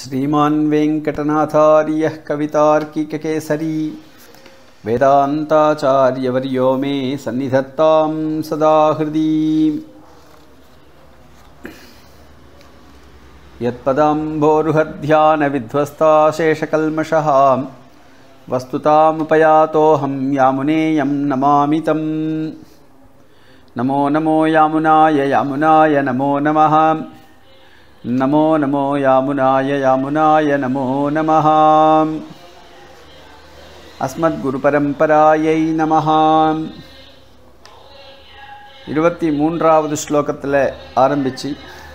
श्रीमान् वेङ्कटनाथार्यः कवितार्किककेसरी वेदान्ताचार्यवर्यो मे सन्निधत्तां सदा हृदि यत्पदाम्भोरुहध्यानविध्वस्ताशेषकल्मषः वस्तुतामुपयातोऽहं यामुनेयं नमामि तं नमो नमो यामुनाय यामुनाय नमो नमः नमो नमो यामुनाय यामुनाय नमो नमः அஸ்மத்குருபரம்பராயை நமஹ இருபத்தி மூன்றாவது ஸ்லோகத்தில் ஆரம்பித்து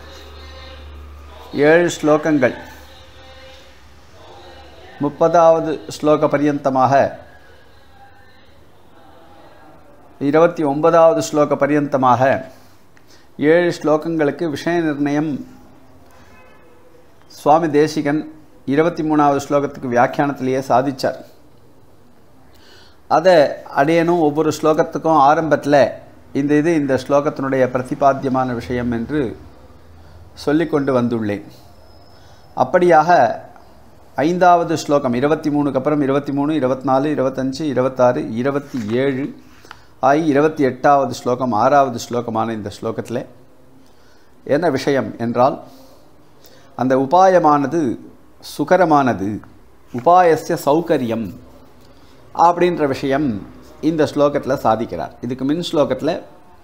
ஏழு ஸ்லோகங்கள் முப்பதாவது ஸ்லோக பரியந்தமாக இருபத்தி ஒன்பதாவது ஸ்லோக பரியந்தமாக ஏழு ஸ்லோகங்களுக்கு விஷய நிர்ணயம் சுவாமி தேசிகன் இருபத்தி மூணாவது ஸ்லோகத்துக்கு வியாக்கியானத்திலேயே சாதித்தார் அதை அடையணும் ஒவ்வொரு ஸ்லோகத்துக்கும் ஆரம்பத்தில் இந்த இது இந்த ஸ்லோகத்தினுடைய பிரதிபாத்தியமான விஷயம் என்று சொல்லிக்கொண்டு வந்துள்ளேன் அப்படியாக ஐந்தாவது ஸ்லோகம் இருபத்தி மூணுக்கு அப்புறம் இருபத்தி மூணு இருபத்தி நாலு இருபத்தஞ்சு இருபத்தாறு இருபத்தி ஏழு ஆகி இருபத்தி எட்டாவது ஸ்லோகம் ஆறாவது ஸ்லோகமான இந்த ஸ்லோகத்தில் என்ன விஷயம் என்றால் அந்த உபாயமானது சுகரமானது உபாயஸ்ய சௌகரியம் அப்படின்ற விஷயம் இந்த ஸ்லோகத்தில் சாதிக்கிறார் இதுக்கு மின் ஸ்லோகத்தில்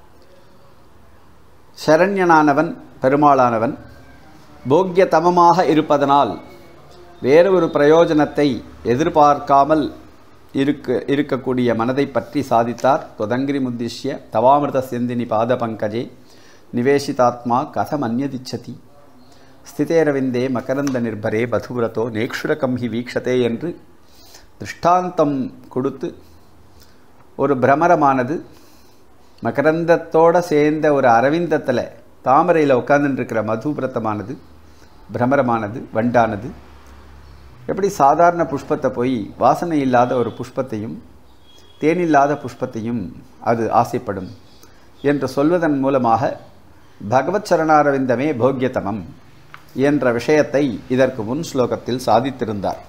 சரண்யனானவன் பெருமாளானவன் போக்கியதமமாக இருப்பதனால் வேறு ஒரு பிரயோஜனத்தை எதிர்பார்க்காமல் இருக்க இருக்கக்கூடிய மனதை பற்றி சாதித்தார் தொதங்கிரி முத்திஷ்ய தவாமிருத செந்தினி பாத பங்கஜே நிவேசிதாத்மா கதம் அந்நதிச்சதி ஸ்திதேரவிந்தே மகரந்த நிர்பரே பதுவிரதோ நேக்ஷுரகம் ஹி வீக்ஷதே என்று திருஷ்டாந்தம் கொடுத்து ஒரு பிரமரமானது மகரந்தத்தோடு சேர்ந்த ஒரு அரவிந்தத்தில் தாமரையில் உட்காந்துருக்கிற மதுபிரத்தமானது பிரமரமானது வண்டானது எப்படி சாதாரண புஷ்பத்தை போய் வாசனை இல்லாத ஒரு புஷ்பத்தையும் தேனில்லாத புஷ்பத்தையும் அது ஆசைப்படும் என்று சொல்வதன் மூலமாக பகவத் சரணாரவிந்தமே போக்கியதமம் என்ற விஷயத்தை இதற்கு முன் ஸ்லோகத்தில் சாதித்திருந்தார்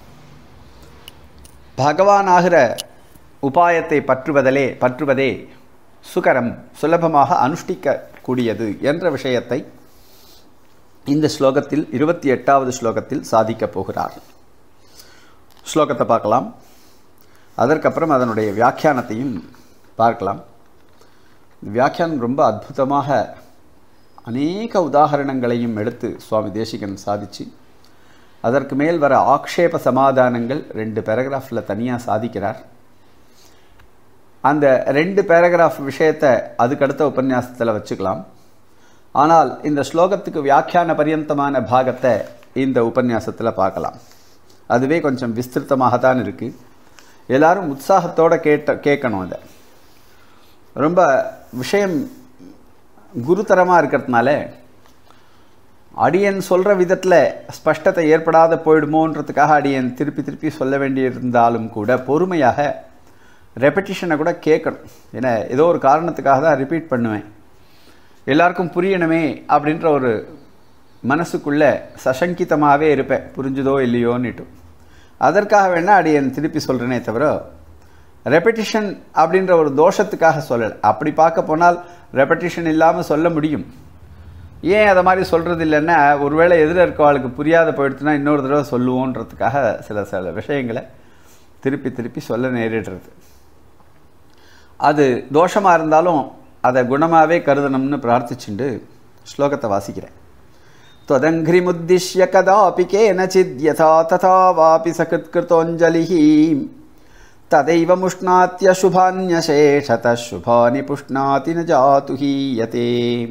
பகவானாகிற உபாயத்தை பற்றுவதலே பற்றுவதே சுகரம் சுலபமாக அனுஷ்டிக்கக்கூடியது என்ற விஷயத்தை இந்த ஸ்லோகத்தில் இருபத்தி எட்டாவது ஸ்லோகத்தில் சாதிக்கப் போகிறார் ஸ்லோகத்தை பார்க்கலாம் அதற்கப்புறம் அதனுடைய வியாக்கியானத்தையும் பார்க்கலாம் வியாக்கியானம் ரொம்ப அற்புதமாக அநேக உதாகரணங்களையும் எடுத்து சுவாமி தேசிகன் சாதித்து அதற்கு மேல் வர ஆக்ஷேப சமாதானங்கள் ரெண்டு பேராகிராஃபில் தனியாக சாதிக்கிறார் அந்த ரெண்டு பேராகிராஃப் விஷயத்தை அதுக்கடுத்த உபன்யாசத்தில் வச்சுக்கலாம் ஆனால் இந்த ஸ்லோகத்துக்கு வியாக்கியான பரியந்தமான பாகத்தை இந்த உபன்யாசத்தில் பார்க்கலாம் அதுவே கொஞ்சம் விஸ்திருத்தமாக தான் இருக்குது எல்லாரும் உற்சாகத்தோடு கேட்ட கேட்கணும் இதை ரொம்ப விஷயம் குருதரமாக இருக்கிறதுனால அடியன் சொல்கிற விதத்தில் ஸ்பஷ்டத்தை ஏற்படாத போயிடுமோன்றதுக்காக அடியன் திருப்பி திருப்பி சொல்ல வேண்டியிருந்தாலும் கூட பொறுமையாக ரெப்படிஷனை கூட கேட்கணும் ஏன்னா ஏதோ ஒரு காரணத்துக்காக தான் ரிப்பீட் பண்ணுவேன் எல்லாருக்கும் புரியணுமே அப்படின்ற ஒரு மனசுக்குள்ளே சசங்கிதமாகவே இருப்பேன் புரிஞ்சுதோ இல்லையோன்னுட்டு அதற்காக வேணால் அடியன் திருப்பி சொல்கிறேனே தவிர ரெப்படிஷன் அப்படின்ற ஒரு தோஷத்துக்காக சொல்லலை அப்படி பார்க்க போனால் ரெப்படிஷன் இல்லாமல் சொல்ல முடியும் ஏன் அதை மாதிரி சொல்கிறது இல்லைன்னா ஒருவேளை எதிர இருக்கவாளுக்கு புரியாத போயிடுச்சுன்னா இன்னொரு தடவை சொல்லுவோன்றதுக்காக சில சில விஷயங்களை திருப்பி திருப்பி சொல்ல நேரிடுறது அது தோஷமாக இருந்தாலும் அதை குணமாகவே கருதணும்னு பிரார்த்திச்சுண்டு ஸ்லோகத்தை வாசிக்கிறேன் त्वदङ्घ्रिमुद्दिश्य कदापि केनचिद् यथा तथा वापि सकृत्कृतोऽञ्जलिः तदैव मुष्णात्यशुभान्यशेषतः शुभानि पुष्णाति न जातु हीयते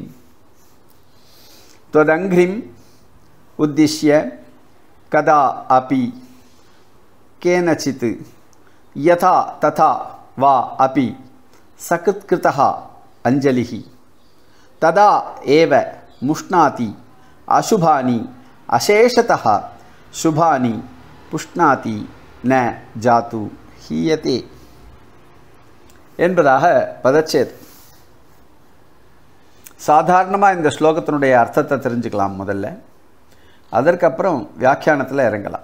त्वदङ्घ्रिम् उद्दिश्य कदा अपि केनचित् यथा तथा वा अपि सकृत्कृतः अञ्जलिः तदा एव मुष्णाति அசுபானி அசேஷத்தः சுபானி புஷ்ணாதி ந ஜாத்து ஹீயத்தே என்பதாக பதச்சேத் சாதாரணமாக இந்த ஸ்லோகத்தினுடைய அர்த்தத்தை தெரிஞ்சுக்கலாம் முதல்ல அதற்கப்புறம் வியாக்கியானத்தில் இறங்கலாம்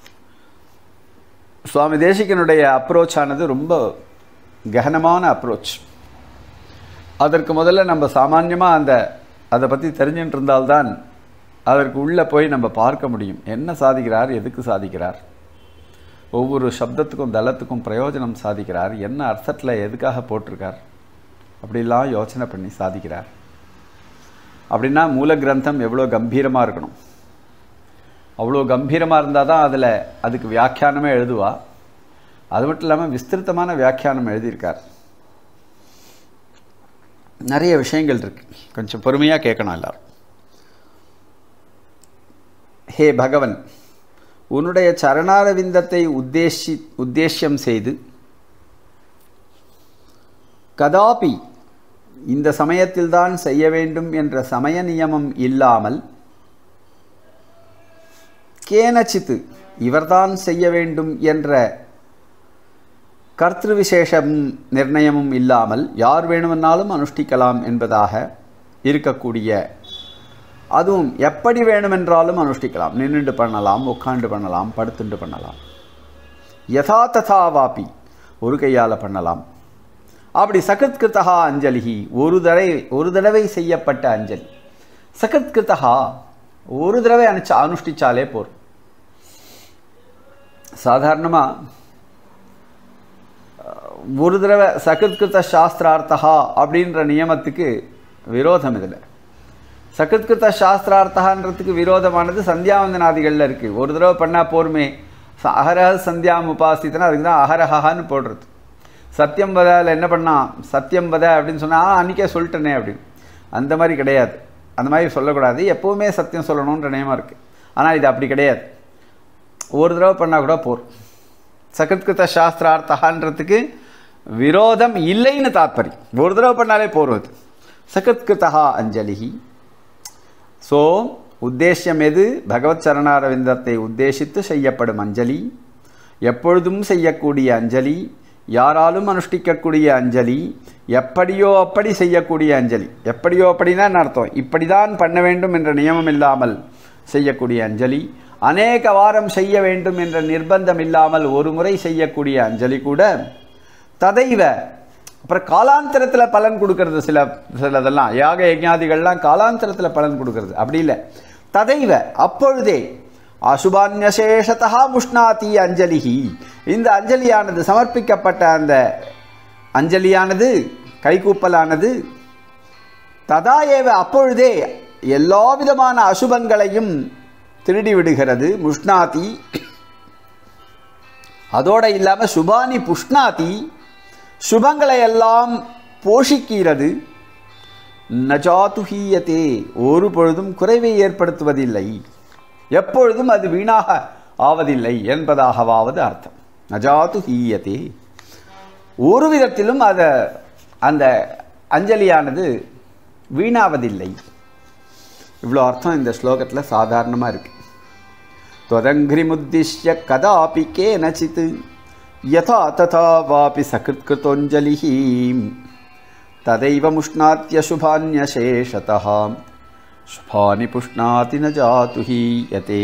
சுவாமி தேசிகனுடைய அப்ரோச் ஆனது ரொம்ப ககனமான அப்ரோச் அதற்கு முதல்ல நம்ம சாமான்யமாக அந்த அதை பற்றி தெரிஞ்சுட்டு இருந்தால்தான் அதற்கு உள்ளே போய் நம்ம பார்க்க முடியும் என்ன சாதிக்கிறார் எதுக்கு சாதிக்கிறார் ஒவ்வொரு சப்தத்துக்கும் தளத்துக்கும் பிரயோஜனம் சாதிக்கிறார் என்ன அர்த்தத்தில் எதுக்காக போட்டிருக்கார் அப்படிலாம் யோசனை பண்ணி சாதிக்கிறார் அப்படின்னா மூல கிரந்தம் எவ்வளோ கம்பீரமாக இருக்கணும் அவ்வளோ கம்பீரமாக இருந்தால் தான் அதில் அதுக்கு வியாக்கியானமே எழுதுவா அது மட்டும் இல்லாமல் விஸ்திருத்தமான வியாக்கியானம் எழுதியிருக்கார் நிறைய விஷயங்கள் இருக்கு கொஞ்சம் பொறுமையாக கேட்கணும் எல்லாரும் ஹே பகவன் உன்னுடைய சரணாரவிந்தத்தை உத்தேசி உத்தேசியம் செய்து கதாபி இந்த சமயத்தில்தான் செய்ய வேண்டும் என்ற சமய நியமம் இல்லாமல் கேனச்சித்து இவர்தான் செய்ய வேண்டும் என்ற கர்த்திரு விசேஷம் நிர்ணயமும் இல்லாமல் யார் வேணுமென்னாலும் அனுஷ்டிக்கலாம் என்பதாக இருக்கக்கூடிய அதுவும் எப்படி வேணுமென்றாலும் அனுஷ்டிக்கலாம் நின்றுண்டு பண்ணலாம் உட்காண்டு பண்ணலாம் படுத்துண்டு பண்ணலாம் யதா ததா வாபி ஒரு கையால் பண்ணலாம் அப்படி சகத்கிருத்தகா அஞ்சலி ஒரு தடவை ஒரு தடவை செய்யப்பட்ட அஞ்சலி சகத்கிருத்தகா ஒரு தடவை அனுச்சா அனுஷ்டிச்சாலே போதும் சாதாரணமாக ஒரு தடவை சகத்கிருத சாஸ்திரார்த்தகா அப்படின்ற நியமத்துக்கு விரோதம் இதில் சகத்கிருத சாஸ்திரார்த்தகான்றதுக்கு விரோதமானது சந்தியாவந்தனாதிகளில் இருக்குது ஒரு தடவை பண்ணால் போருமே அகரஹ சந்தியாம் உபாசித்தனா அதுக்கு தான் அகரஹான்னு போடுறது சத்தியம் வதால் என்ன பண்ணான் சத்தியம் வத அப்படின்னு சொன்னால் ஆ அன்றைக்கே சொல்லிட்டனே அப்படின்னு அந்த மாதிரி கிடையாது அந்த மாதிரி சொல்லக்கூடாது எப்போவுமே சத்தியம் சொல்லணுன்ற நியமம் இருக்குது ஆனால் இது அப்படி கிடையாது ஒரு தடவை பண்ணால் கூட போர் சகத்கிருத சாஸ்திரார்த்தகான்றதுக்கு விரோதம் இல்லைன்னு தாத்பரியம் ஒரு தடவை பண்ணாலே போரும் அது சகத்கிருதா அஞ்சலி ஸோ உத்தேசியம் எது பகவத் சரணாரவிந்தத்தை உத்தேசித்து செய்யப்படும் அஞ்சலி எப்பொழுதும் செய்யக்கூடிய அஞ்சலி யாராலும் அனுஷ்டிக்கக்கூடிய அஞ்சலி எப்படியோ அப்படி செய்யக்கூடிய அஞ்சலி எப்படியோ அப்படின்னா என்ன அர்த்தம் இப்படி தான் பண்ண வேண்டும் என்ற நியமம் இல்லாமல் செய்யக்கூடிய அஞ்சலி அநேக வாரம் செய்ய வேண்டும் என்ற நிர்பந்தம் இல்லாமல் ஒரு முறை செய்யக்கூடிய அஞ்சலி கூட ததைவ அப்புறம் காலாந்தரத்தில் பலன் கொடுக்கறது சில சிலதெல்லாம் யாக யஜ்ஞாதிகள்லாம் காலாந்தரத்தில் பலன் கொடுக்கறது அப்படி இல்லை ததைவ அப்பொழுதே அசுபான்யசேஷதா முஷ்ணாதி அஞ்சலிஹி இந்த அஞ்சலியானது சமர்ப்பிக்கப்பட்ட அந்த அஞ்சலியானது கைகூப்பலானது ததா ஏவ அப்பொழுதே எல்லா விதமான அசுபங்களையும் திருடி விடுகிறது முஷ்ணாதி அதோட இல்லாமல் சுபானி புஷ்ணாதி சுபங்களை எல்லாம் போஷிக்கிறது நஜாதுஹீயத்தே ஒரு பொழுதும் குறைவை ஏற்படுத்துவதில்லை எப்பொழுதும் அது வீணாக ஆவதில்லை என்பதாகவாவது அர்த்தம் நஜாது ஹீயத்தே ஒரு விதத்திலும் அதை அந்த அஞ்சலியானது வீணாவதில்லை இவ்வளோ அர்த்தம் இந்த ஸ்லோகத்தில் சாதாரணமாக இருக்கு त्वदङ्घ्रिमुद्दिश्य कदापि केनचित् यथा तथा वापि सकृत्कृतोञ्जलिः तदैव मुष्णात्यशुभान्यशेषतः शुभानि पुष्णाति न जातु हीयते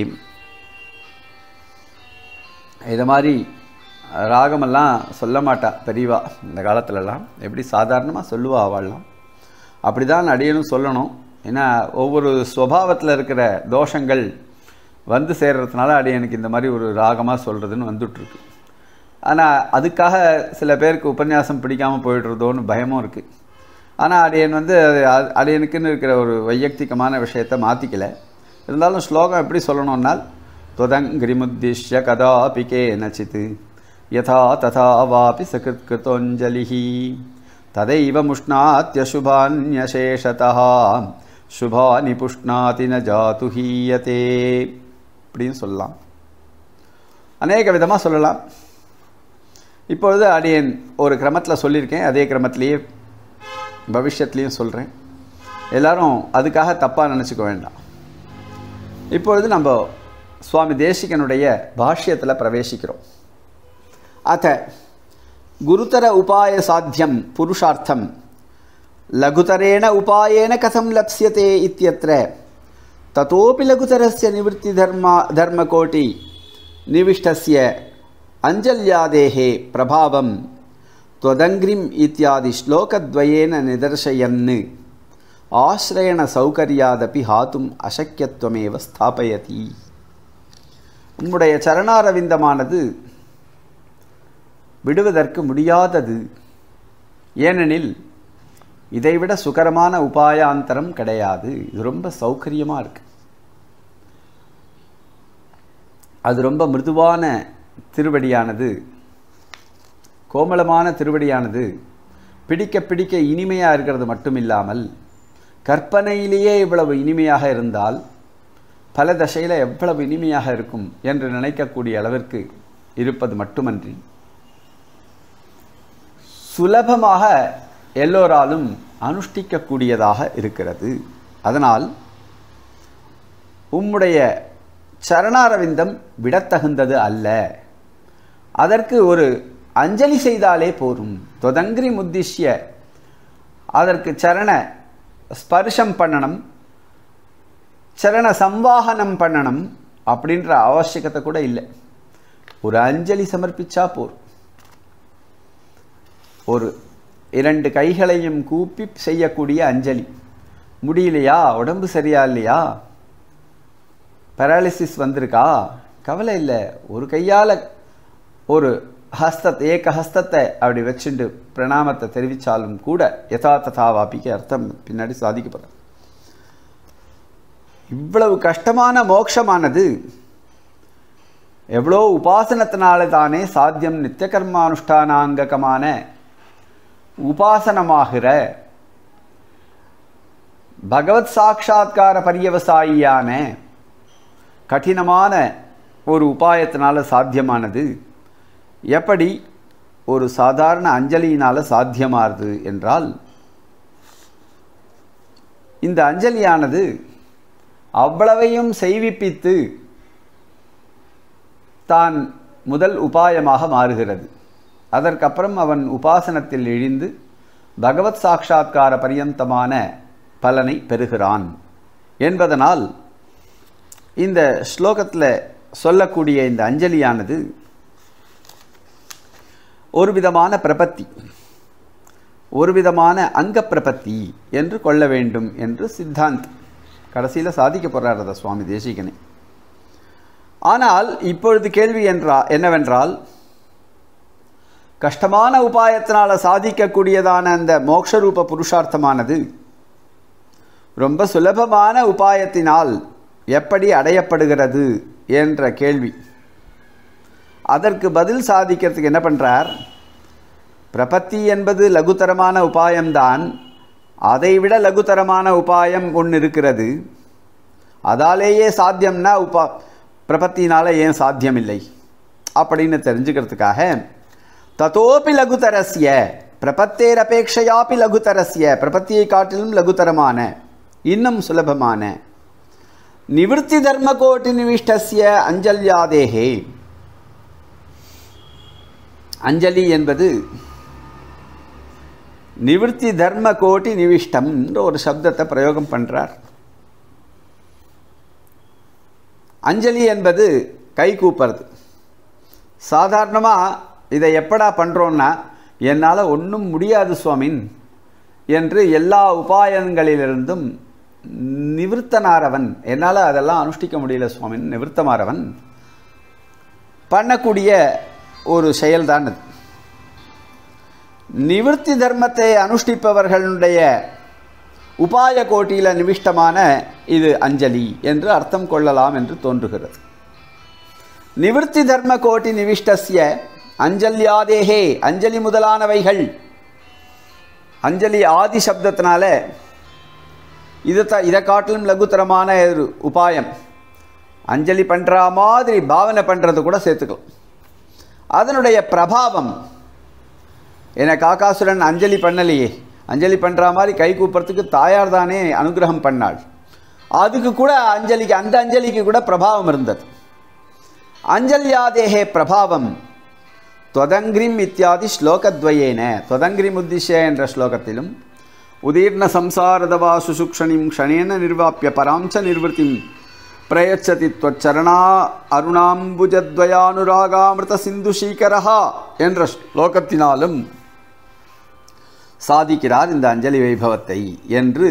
இது மாதிரி ராகமெல்லாம் சொல்ல மாட்டா பெரியவா இந்த காலத்துலலாம் எப்படி சாதாரணமாக சொல்லுவா அவள்லாம் அப்படி தான் அடியனும் சொல்லணும் ஏன்னா ஒவ்வொரு ஸ்வபாவத்தில் இருக்கிற தோஷங்கள் வந்து சேர்றதுனால அடியனுக்கு இந்த மாதிரி ஒரு ராகமாக சொல்கிறதுன்னு வந்துட்டுருக்கு ஆனால் அதுக்காக சில பேருக்கு உபன்யாசம் பிடிக்காமல் போயிடுறதோன்னு பயமும் இருக்குது ஆனால் அடியன் வந்து அது அடியனுக்குன்னு இருக்கிற ஒரு வையக்திகமான விஷயத்தை மாற்றிக்கல இருந்தாலும் ஸ்லோகம் எப்படி சொல்லணும்னால் त्वदङ्घ्रिमुद्दिश्य कदापि केनचित् यथा तथा वापि सकृत्कृतोञ्जलिः तदैव मुष्णात्यशुभान्यशेषतः शुभानि पुष्णाति न जातु हीयते அப்படின்னு சொல்லலாம் அநேக விதமாக சொல்லலாம் இப்பொழுது அடியேன் ஒரு கிரமத்தில் சொல்லியிருக்கேன் அதே கிரமத்திலேயே பவிஷ்யத்துலேயும் சொல்கிறேன் எல்லாரும் அதுக்காக தப்பாக நினச்சிக்க வேண்டாம் இப்பொழுது நம்ம சுவாமி தேசிகனுடைய பாஷ்யத்தில் பிரவேசிக்கிறோம் அத்த குருதர உபாய சாத்தியம் புருஷார்த்தம் லகுதரேண உபாயேன கதம் லப்ஸ்யதே இத்தியத்திர தத்தோபி லகுதரஸ்ய நிவர்த்தி தர்மா தர்மகோட்டி நிவிஷ்டஸ்ய அஞ்சல்யாதேஹே பிரபாவம் त्वदङ्घ्रिम् इत्यादि श्लोकद्वयेन निदर्शयन् ஆசிரயண சௌகரியாதபி ஹாத்தும் அசக்கியத்துவமேவ ஸ்தாபயதி உம்முடைய சரணாரவிந்தமானது விடுவதற்கு முடியாதது ஏனெனில் இதைவிட சுகரமான உபாயாந்தரம் கிடையாது இது ரொம்ப சௌகரியமாக இருக்கு அது ரொம்ப மிருதுவான திருவடியானது கோமளமான திருவடியானது பிடிக்க பிடிக்க இனிமையாக இருக்கிறது மட்டும் இல்லாமல் கற்பனையிலேயே இவ்வளவு இனிமையாக இருந்தால் பல தசையில் எவ்வளவு இனிமையாக இருக்கும் என்று நினைக்கக்கூடிய அளவிற்கு இருப்பது மட்டுமன்றி சுலபமாக எல்லோராலும் அனுஷ்டிக்கக்கூடியதாக இருக்கிறது அதனால் உம்முடைய சரணாரவிந்தம் விடத்தகுந்தது அல்ல அதற்கு ஒரு அஞ்சலி செய்தாலே போரும் தொதங்கிரி முத்திஷ்ய அதற்கு சரண ஸ்பர்ஷம் பண்ணணும் சரண சம்வாகனம் பண்ணணும் அப்படின்ற அவசியகத்தை கூட இல்லை ஒரு அஞ்சலி சமர்ப்பிச்சா போர் ஒரு இரண்டு கைகளையும் கூப்பி செய்யக்கூடிய அஞ்சலி முடியலையா உடம்பு சரியா இல்லையா பேராலிசிஸ் வந்திருக்கா கவலை இல்லை ஒரு கையால் ஒரு ஹஸ்தத்தை ஏக ஹஸ்தத்தை அப்படி வச்சுட்டு பிரணாமத்தை தெரிவித்தாலும் கூட யதா ததாவாபிக்கு அர்த்தம் பின்னாடி சாதிக்கப்படுற இவ்வளவு கஷ்டமான மோட்சமானது எவ்வளோ உபாசனத்தினால தானே சாத்தியம் நித்திய கர்மானுஷ்டானாங்ககமான உபாசனமாகிற பகவத் சாட்சா்கார பரியவசாயியான கடினமான ஒரு உபாயத்தினால சாத்தியமானது எப்படி ஒரு சாதாரண அஞ்சலியினால் சாத்தியமாகுது என்றால் இந்த அஞ்சலியானது அவ்வளவையும் செய்விப்பித்து தான் முதல் உபாயமாக மாறுகிறது அதற்கப்புறம் அவன் உபாசனத்தில் இழிந்து பகவத் சாட்சா்கார பரியந்தமான பலனை பெறுகிறான் என்பதனால் இந்த ஸ்லோகத்தில் சொல்லக்கூடிய இந்த அஞ்சலியானது ஒரு விதமான பிரபத்தி ஒரு விதமான அங்க பிரபத்தி என்று கொள்ள வேண்டும் என்று சித்தாந்த் கடைசியில் சாதிக்க போகிறார் அதை சுவாமி தேசிகனை ஆனால் இப்பொழுது கேள்வி என்றா என்னவென்றால் கஷ்டமான உபாயத்தினால் சாதிக்கக்கூடியதான அந்த மோக்ஷரூப புருஷார்த்தமானது ரொம்ப சுலபமான உபாயத்தினால் எப்படி அடையப்படுகிறது என்ற கேள்வி அதற்கு பதில் சாதிக்கிறதுக்கு என்ன பண்ணுறார் பிரபத்தி என்பது லகுத்தரமான உபாயம்தான் அதைவிட லகுத்தரமான உபாயம் ஒன்று இருக்கிறது அதாலேயே சாத்தியம்னா உபா பிரபத்தினால ஏன் சாத்தியமில்லை அப்படின்னு தெரிஞ்சுக்கிறதுக்காக தத்தோப்பி லகுதரஸ்ய பிரபத்தேரபேட்சையாப்பி லகுதரஸ்ய பிரபத்தியை காட்டிலும் லகுத்தரமான இன்னும் சுலபமான நிவிற்த்தி தர்மகோட்டி நிவிஷ்டஸ்ய அஞ்சல்யாதேகே அஞ்சலி என்பது நிவிற்த்தி தர்ம கோட்டி நிவிஷ்டம் என்ற ஒரு சப்தத்தை பிரயோகம் பண்ணுறார் அஞ்சலி என்பது கை கூப்புறது சாதாரணமாக இதை எப்படா பண்ணுறோன்னா என்னால் ஒன்றும் முடியாது சுவாமின் என்று எல்லா உபாயங்களிலிருந்தும் நிவிற்த்தனாரவன் என்னால் அதெல்லாம் அனுஷ்டிக்க முடியல சுவாமின் நிவிற்த்தமாறவன் பண்ணக்கூடிய ஒரு செயல்தான் அது நிவிற்த்தி தர்மத்தை அனுஷ்டிப்பவர்களுடைய உபாய கோட்டியில் நிவிஷ்டமான இது அஞ்சலி என்று அர்த்தம் கொள்ளலாம் என்று தோன்றுகிறது நிவிற்த்தி தர்ம கோட்டி நிவிஷ்டஸ்ய அஞ்சல்யாதேகே அஞ்சலி முதலானவைகள் அஞ்சலி ஆதி சப்தத்தினால இது த இதை காட்டிலும் லகுத்தரமான ஒரு உபாயம் அஞ்சலி பண்ணுற மாதிரி பாவனை பண்ணுறது கூட சேர்த்துக்கலாம் அதனுடைய பிரபாவம் என காக்காசுரன் அஞ்சலி பண்ணலையே அஞ்சலி பண்ணுற மாதிரி கை கூப்புறதுக்கு தாயார் தானே அனுகிரகம் பண்ணாள் அதுக்கு கூட அஞ்சலிக்கு அந்த அஞ்சலிக்கு கூட பிரபாவம் இருந்தது அஞ்சல்யாதேகே பிரபாவம் தொதங்கிரிம் இத்தியாதி ஸ்லோகத்வயேன தொதங்கிரிம் உத்திஷ்ய என்ற ஸ்லோகத்திலும் உதீர்ண சம்சாரதவா சுசுக்ஷணிம் க்ஷணேன நிர்வாப்பிய பராஞ்ச நிர்வൃத்திம் பிரயச்சதி त्वच्चरणा அருணாம்புஜத்வயானுராகாமிருத சிந்து சீகரஹா என்ற ஸ்லோகத்தினாலும் சாதிக்கிறார் இந்த அஞ்சலி வைபவத்தை என்று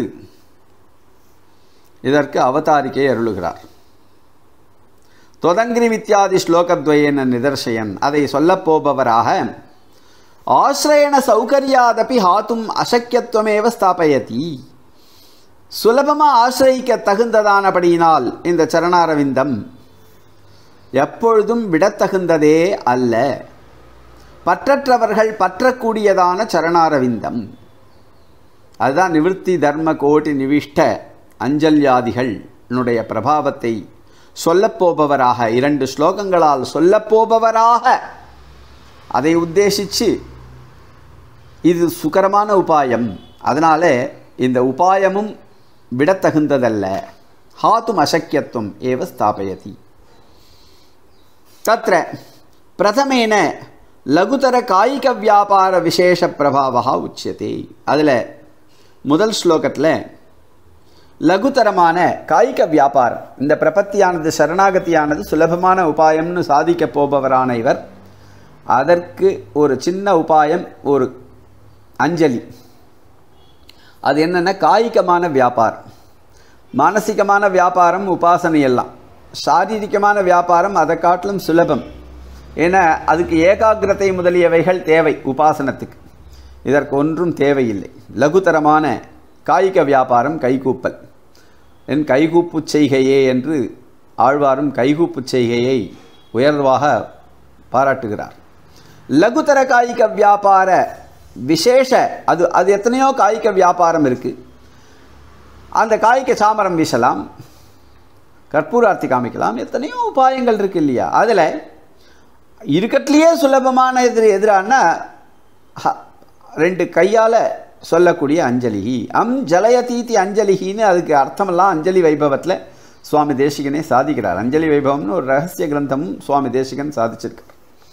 இதற்கு அவதாரிக்கை அருளுகிறார் தொதங்கிரி வித்யாதி ஸ்லோகத்வயேன நிதர்சயன் அதை சொல்லப்போபவராக ஆசிரயண சௌகரியாதபி ஹாத்தும் அசக்கியத்துவமேவ ஸ்தாபயதி சுலபமாக ஆசிரயிக்க தகுந்ததானபடியினால் இந்த சரணாரவிந்தம் எப்பொழுதும் விடத்தகுந்ததே அல்ல பற்றற்றவர்கள் பற்றக்கூடியதான சரணாரவிந்தம் அதுதான் நிவிருத்தி தர்ம கோட்டி நிவிஷ்ட அஞ்சல்யாதிகளுடைய பிரபாவத்தை சொல்லப்போபவராக இரண்டு ஸ்லோகங்களால் சொல்லப்போபவராக அதை உத்தேசித்து இது சுகரமான உபாயம் அதனால இந்த உபாயமும் விடத்தகுந்ததல்ல ஹாத்தும் அசக்கியத்துவம் ஏவ ஸ்தாபயதி தத்ர பிரதமேன லகுதர காய்க வியாபார விசேஷ பிரபாவா உச்சியதே அதில் முதல் ஸ்லோகத்தில் லகுதரமான காய்க வியாபாரம் இந்த பிரபத்தியானது சரணாகதியானது சுலபமான உபாயம்னு சாதிக்க போபவரான இவர் அதற்கு ஒரு சின்ன உபாயம் ஒரு அஞ்சலி அது என்னென்ன காய்கமான வியாபாரம் மானசிகமான வியாபாரம் உபாசனை எல்லாம் சாரீரிகமான வியாபாரம் அதை காட்டிலும் சுலபம் ஏன்னா அதுக்கு ஏகாகிரதை முதலியவைகள் தேவை உபாசனத்துக்கு இதற்கு ஒன்றும் தேவையில்லை லகுதரமான காய்க வியாபாரம் கைகூப்பல் என் கைகூப்பு செய்கையே என்று ஆழ்வாரும் கைகூப்பு செய்கையை உயர்வாக பாராட்டுகிறார் லகுதர காய்க வியாபார விசேஷ அது அது எத்தனையோ காய்க வியாபாரம் இருக்குது அந்த காய்க்கு சாமரம் வீசலாம் கற்பூரார்த்தி காமிக்கலாம் எத்தனையோ உபாயங்கள் இருக்கு இல்லையா அதில் இருக்கட்லேயே சுலபமான எதிர் எதிரான ரெண்டு கையால் சொல்லக்கூடிய அஞ்சலி அம் ஜலயதீதி அஞ்சலிகின்னு அதுக்கு அர்த்தமெல்லாம் அஞ்சலி வைபவத்தில் சுவாமி தேசிகனே சாதிக்கிறார் அஞ்சலி வைபவம்னு ஒரு ரகசிய கிரந்தமும் சுவாமி தேசிகன் சாதிச்சிருக்கார்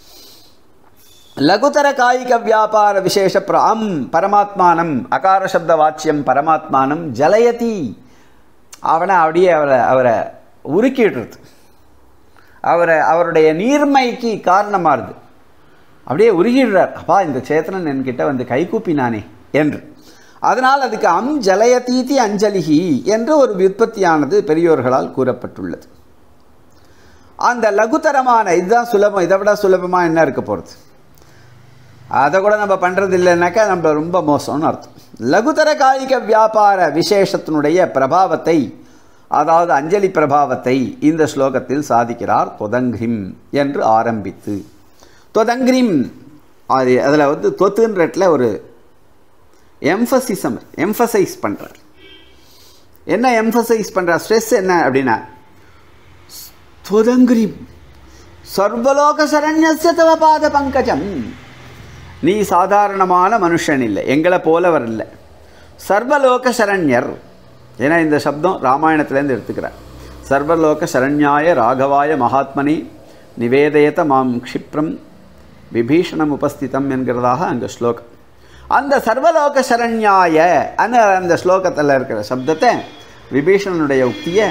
லகுதர காய்க வியாபார விசேஷ பிர அம் பரமாத்மானம் அகார சப்த வாச்சியம் பரமாத்மானம் ஜலயதி அவனை அப்படியே அவரை அவரை உருக்கிடுறது அவரை அவருடைய நீர்மைக்கு காரணமாகுது அப்படியே உருகிடுறார் அப்பா இந்த சேத்தனன் என்கிட்ட வந்து கைகூப்பினானே என்று அதனால் அதுக்கு அம் ஜலயதீதி அஞ்சலிகி என்று ஒரு விற்பத்தியானது பெரியோர்களால் கூறப்பட்டுள்ளது அந்த லகுதரமான இதுதான் சுலபம் இதை விட சுலபமாக என்ன இருக்க போகிறது அதை கூட நம்ம பண்ணுறது இல்லைன்னாக்கா நம்ம ரொம்ப மோசம்னு அர்த்தம் லகுதர காய்க வியாபார விசேஷத்தினுடைய பிரபாவத்தை அதாவது அஞ்சலி பிரபாவத்தை இந்த ஸ்லோகத்தில் சாதிக்கிறார் தொதங்கிரிம் என்று ஆரம்பித்து தொதங்கிரிம் அது அதில் வந்து தொத்துன்றட்டில் ஒரு எம்ஃபசிசம் எம்ஃபசைஸ் பண்ணுறார் என்ன எம்ஃபசைஸ் பண்ணுறார் ஸ்ட்ரெஸ் என்ன அப்படின்னா தொதங்கிரிம் சர்வலோக சரண்யஸ்ய தவ பாத பங்கஜம் நீ சாதாரணமான மனுஷன் இல்லை எங்களை போலவர் இல்லை சர்வலோக சரண்யர் ஏன்னா இந்த சப்தம் ராமாயணத்துலேருந்து எடுத்துக்கிறார் சர்வலோக சரண்யாய ராகவாய மகாத்மனி நிவேதயத மாம் க்ஷிப்ரம் விபீஷணம் உபஸ்திதம் என்கிறதாக அந்த ஸ்லோகம் அந்த சர்வலோக சரண்யாய அந்த அந்த ஸ்லோகத்தில் இருக்கிற சப்தத்தை விபீஷணனுடைய உக்தியை